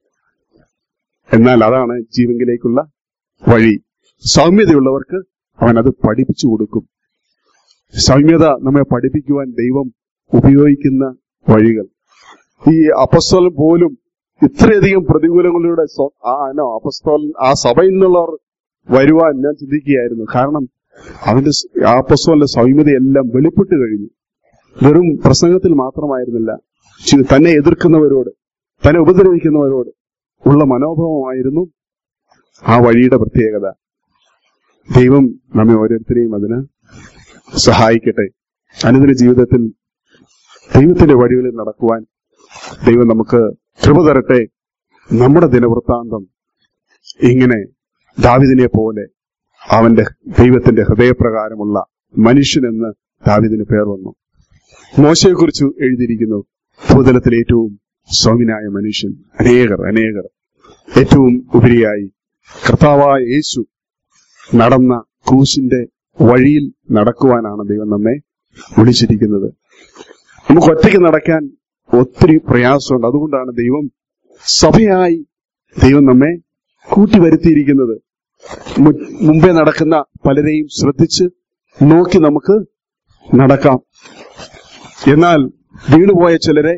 എന്നാൽ അതാണ് ജീവങ്കിലേക്കുള്ള വഴി സൗമ്യതയുള്ളവർക്ക് അവൻ അത് പഠിപ്പിച്ചു കൊടുക്കും സൗമ്യത നമ്മെ പഠിപ്പിക്കുവാൻ ദൈവം ഉപയോഗിക്കുന്ന വഴികൾ ഈ അപ്പസ്തോലൻ പോലും ഇത്രയധികം പ്രതികൂലങ്ങളിലൂടെ സ്വ- ആ നോ അപ്പസ്തോലൻ ആ സഭയിൽ നിന്നുള്ളവർ വരുവാൻ ഞാൻ ചിന്തിക്കുകയായിരുന്നു കാരണം അവന്റെ സ്- ആ അപ്പസ്തോലിന്റെ സൗമ്യതയെല്ലാം വെളിപ്പെട്ട് കഴിഞ്ഞു വെറും പ്രസംഗത്തിൽ മാത്രമായിരുന്നില്ല ചി- തന്നെ എതിർക്കുന്നവരോട് തന്നെ ഉപദ്രവിക്കുന്നവരോട് ഉള്ള മനോഭാവമായിരുന്നു ആ വഴിയുടെ പ്രത്യേകത ദൈവം നമ്മെ ഓരോരുത്തരെയും അതിന് സഹായിക്കട്ടെ അനുദിന ജീവിതത്തിൽ ദൈവത്തിന്റെ വഴികളിൽ നടക്കുവാൻ ദൈവം നമുക്ക് കൃപ തരട്ടെ നമ്മുടെ ദിനവൃത്താന്തം ഇങ്ങനെ ദാവിദിനെ പോലെ അവന്റെ ദൈവത്തിന്റെ ഹൃദയപ്രകാരമുള്ള മനുഷ്യനെന്ന് ദാവിദിന് പേർ വന്നു മോശയെക്കുറിച്ച് എഴുതിയിരിക്കുന്നു ഭൂതലത്തിൽ ഏറ്റവും സൗമ്യനായ മനുഷ്യൻ അനേകർ അനേകർ ഏറ്റവും ഉപരിയായി കർത്താവായ യേശു നടന്ന ക്രൂശിന്റെ വഴിയിൽ നടക്കുവാനാണ് ദൈവം നമ്മെ വിളിച്ചിരിക്കുന്നത് നമുക്ക് ഒറ്റയ്ക്ക് നടക്കാൻ ഒത്തിരി പ്രയാസമുണ്ട് അതുകൊണ്ടാണ് ദൈവം സഭയായി ദൈവം നമ്മെ കൂട്ടിവരുത്തിയിരിക്കുന്നത് മു- മുമ്പേ നടക്കുന്ന പലരെയും ശ്രദ്ധിച്ച് നോക്കി നമുക്ക് നടക്കാം എന്നാൽ വീണുപോയ ചിലരെ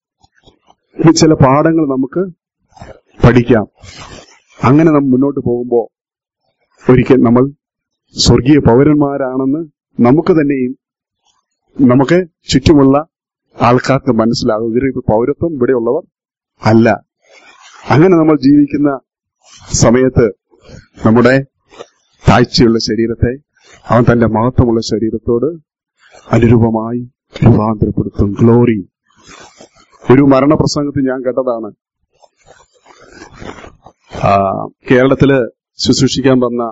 ഇനി ചില പാഠങ്ങൾ നമുക്ക് പഠിക്കാം അങ്ങനെ നാം മുന്നോട്ട് പോകുമ്പോൾ ഒരിക്കൽ നമ്മൾ സ്വർഗീയ പൗരന്മാരാണെന്ന് നമുക്ക് തന്നെയും നമുക്ക് ചുറ്റുമുള്ള ആൾക്കാർക്ക് മനസ്സിലാകും ഇവർ ഇപ്പോൾ പൗരത്വം ഇവിടെയുള്ളവർ അല്ല അങ്ങനെ നമ്മൾ ജീവിക്കുന്ന സമയത്ത് നമ്മുടെ താഴ്ചയുള്ള ശരീരത്തെ അവൻ തന്റെ മഹത്വമുള്ള ശരീരത്തോട് അനുരൂപമായി രൂപാന്തരപ്പെടുത്തും ഗ്ലോറി ഒരു മരണപ്രസംഗത്തിൽ ഞാൻ കേട്ടതാണ് ആ, കേരളത്തില് ശുശ്രൂഷിക്കാൻ വന്ന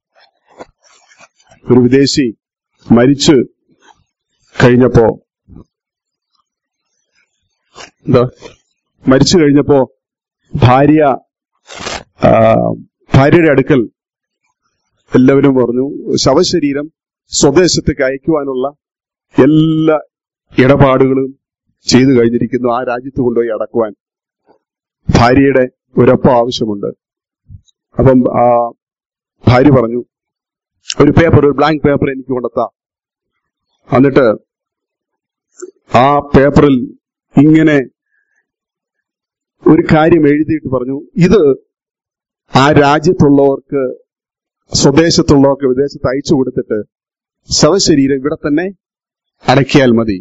ഒരു വിദേശി മരിച്ചു കഴിഞ്ഞപ്പോ എന്താ മരിച്ചു കഴിഞ്ഞപ്പോ ഭാര്യ ആ, ഭാര്യയുടെ അടുക്കൽ എല്ലാവരും പറഞ്ഞു ശവശരീരം സ്വദേശത്തേക്ക് അയക്കുവാനുള്ള എല്ലാ ഇടപാടുകളും ചെയ്തു കഴിഞ്ഞിരിക്കുന്നു ആ രാജ്യത്ത് കൊണ്ടുപോയി അടക്കുവാൻ ഭാര്യയുടെ ഒരൊപ്പം ആവശ്യമുണ്ട് അപ്പം ആ ഭാര്യ പറഞ്ഞു ഒരു പേപ്പർ ഒരു ബ്ലാങ്ക് പേപ്പർ എനിക്ക് കൊണ്ടെത്താം എന്നിട്ട് ആ പേപ്പറിൽ ഇങ്ങനെ ഒരു കാര്യം എഴുതിയിട്ട് പറഞ്ഞു ഇത് ആ രാജ്യത്തുള്ളവർക്ക് സ്വദേശത്തുള്ളവർക്ക് വിദേശത്ത് അയച്ചു കൊടുത്തിട്ട് ശവശരീരം ഇവിടെ തന്നെ അടക്കിയാൽ മതി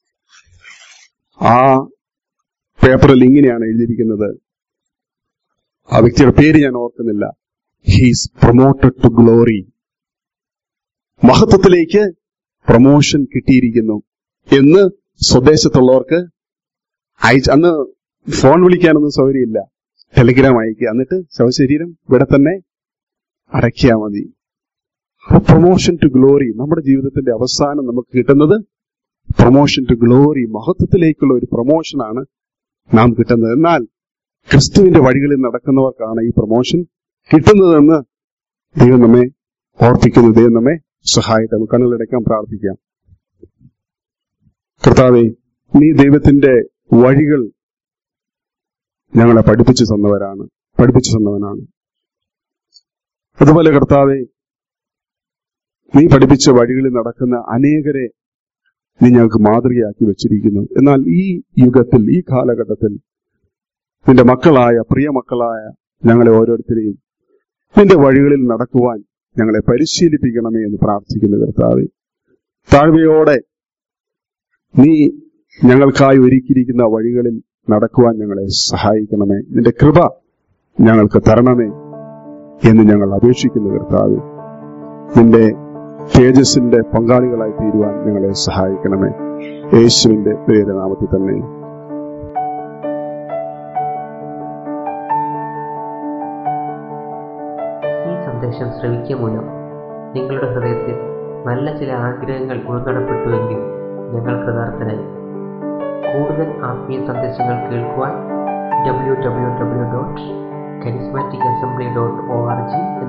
ആ പേപ്പറിൽ ഇങ്ങനെയാണ് എഴുതിയിരിക്കുന്നത് ആ വ്യക്തിയുടെ പേര് ഞാൻ ഓർക്കുന്നില്ല ഹീസ് പ്രൊമോട്ടഡ് ടു ഗ്ലോറി മഹത്വത്തിലേക്ക് പ്രൊമോഷൻ കിട്ടിയിരിക്കുന്നു എന്ന് സ്വദേശത്തുള്ളവർക്ക് അയച്ച അന്ന് ഫോൺ വിളിക്കാനൊന്നും സൗകര്യമില്ല ടെലിഗ്രാം അയക്കുക എന്നിട്ട് ശവശരീരം ഇവിടെ തന്നെ അടക്കിയാൽ മതി പ്രൊമോഷൻ ടു ഗ്ലോറി നമ്മുടെ ജീവിതത്തിന്റെ അവസാനം നമുക്ക് കിട്ടുന്നത് പ്രൊമോഷൻ ടു ഗ്ലോറി മഹത്വത്തിലേക്കുള്ള ഒരു പ്രൊമോഷനാണ് നാം കിട്ടുന്നത് എന്നാൽ ക്രിസ്തുവിന്റെ വഴികളിൽ നടക്കുന്നവർക്കാണ് ഈ പ്രൊമോഷൻ കിട്ടുന്നതെന്ന് ദൈവം നമ്മെ ഓർപ്പിക്കുന്നു ദൈവം നമ്മെ സഹായിട്ടെ നമുക്ക് കണ്ണുകളടയ്ക്കാൻ പ്രാർത്ഥിക്കാം കർത്താവെ നീ ദൈവത്തിന്റെ വഴികൾ ഞങ്ങളെ പഠിപ്പിച്ചു തന്നവരാണ് പഠിപ്പിച്ചു തന്നവനാണ് അതുപോലെ കർത്താവെ നീ പഠിപ്പിച്ച വഴികളിൽ നടക്കുന്ന അനേകരെ നീ ഞങ്ങൾക്ക് മാതൃകയാക്കി വെച്ചിരിക്കുന്നു എന്നാൽ ഈ യുഗത്തിൽ ഈ കാലഘട്ടത്തിൽ നിന്റെ മക്കളായ പ്രിയ മക്കളായ ഞങ്ങളെ ഓരോരുത്തരെയും നിന്റെ വഴികളിൽ നടക്കുവാൻ ഞങ്ങളെ പരിശീലിപ്പിക്കണമേ എന്ന് പ്രാർത്ഥിക്കുന്നു കർത്താവെ താഴ്മയോടെ നീ ഞങ്ങൾക്കായി ഒരുക്കിയിരിക്കുന്ന വഴികളിൽ നടക്കുവാൻ ഞങ്ങളെ സഹായിക്കണമേ നിന്റെ കൃപ ഞങ്ങൾക്ക് തരണമേ എന്ന് ഞങ്ങൾ അപേക്ഷിക്കുന്നു കർത്താവെ നിന്റെ തേജസ്സിന്റെ പങ്കാളികളായി തീരുവാൻ ഞങ്ങളെ സഹായിക്കണമേ യേശുവിന്റെ പേരനാമത്തിൽ തന്നെ ഈ സന്ദേശം ശ്രവിക്കുക മൂലം നിങ്ങളുടെ ഹൃദയത്തിൽ നല്ല ചില ആഗ്രഹങ്ങൾ ഉൾക്കടപ്പെട്ടുവെങ്കിൽ ഞങ്ങൾ കൃതാർത്ഥനായി കൂടുതൽ ആത്മീയ സന്ദേശങ്ങൾ കേൾക്കുവാൻ W W W dot charismatic assembly dot O R G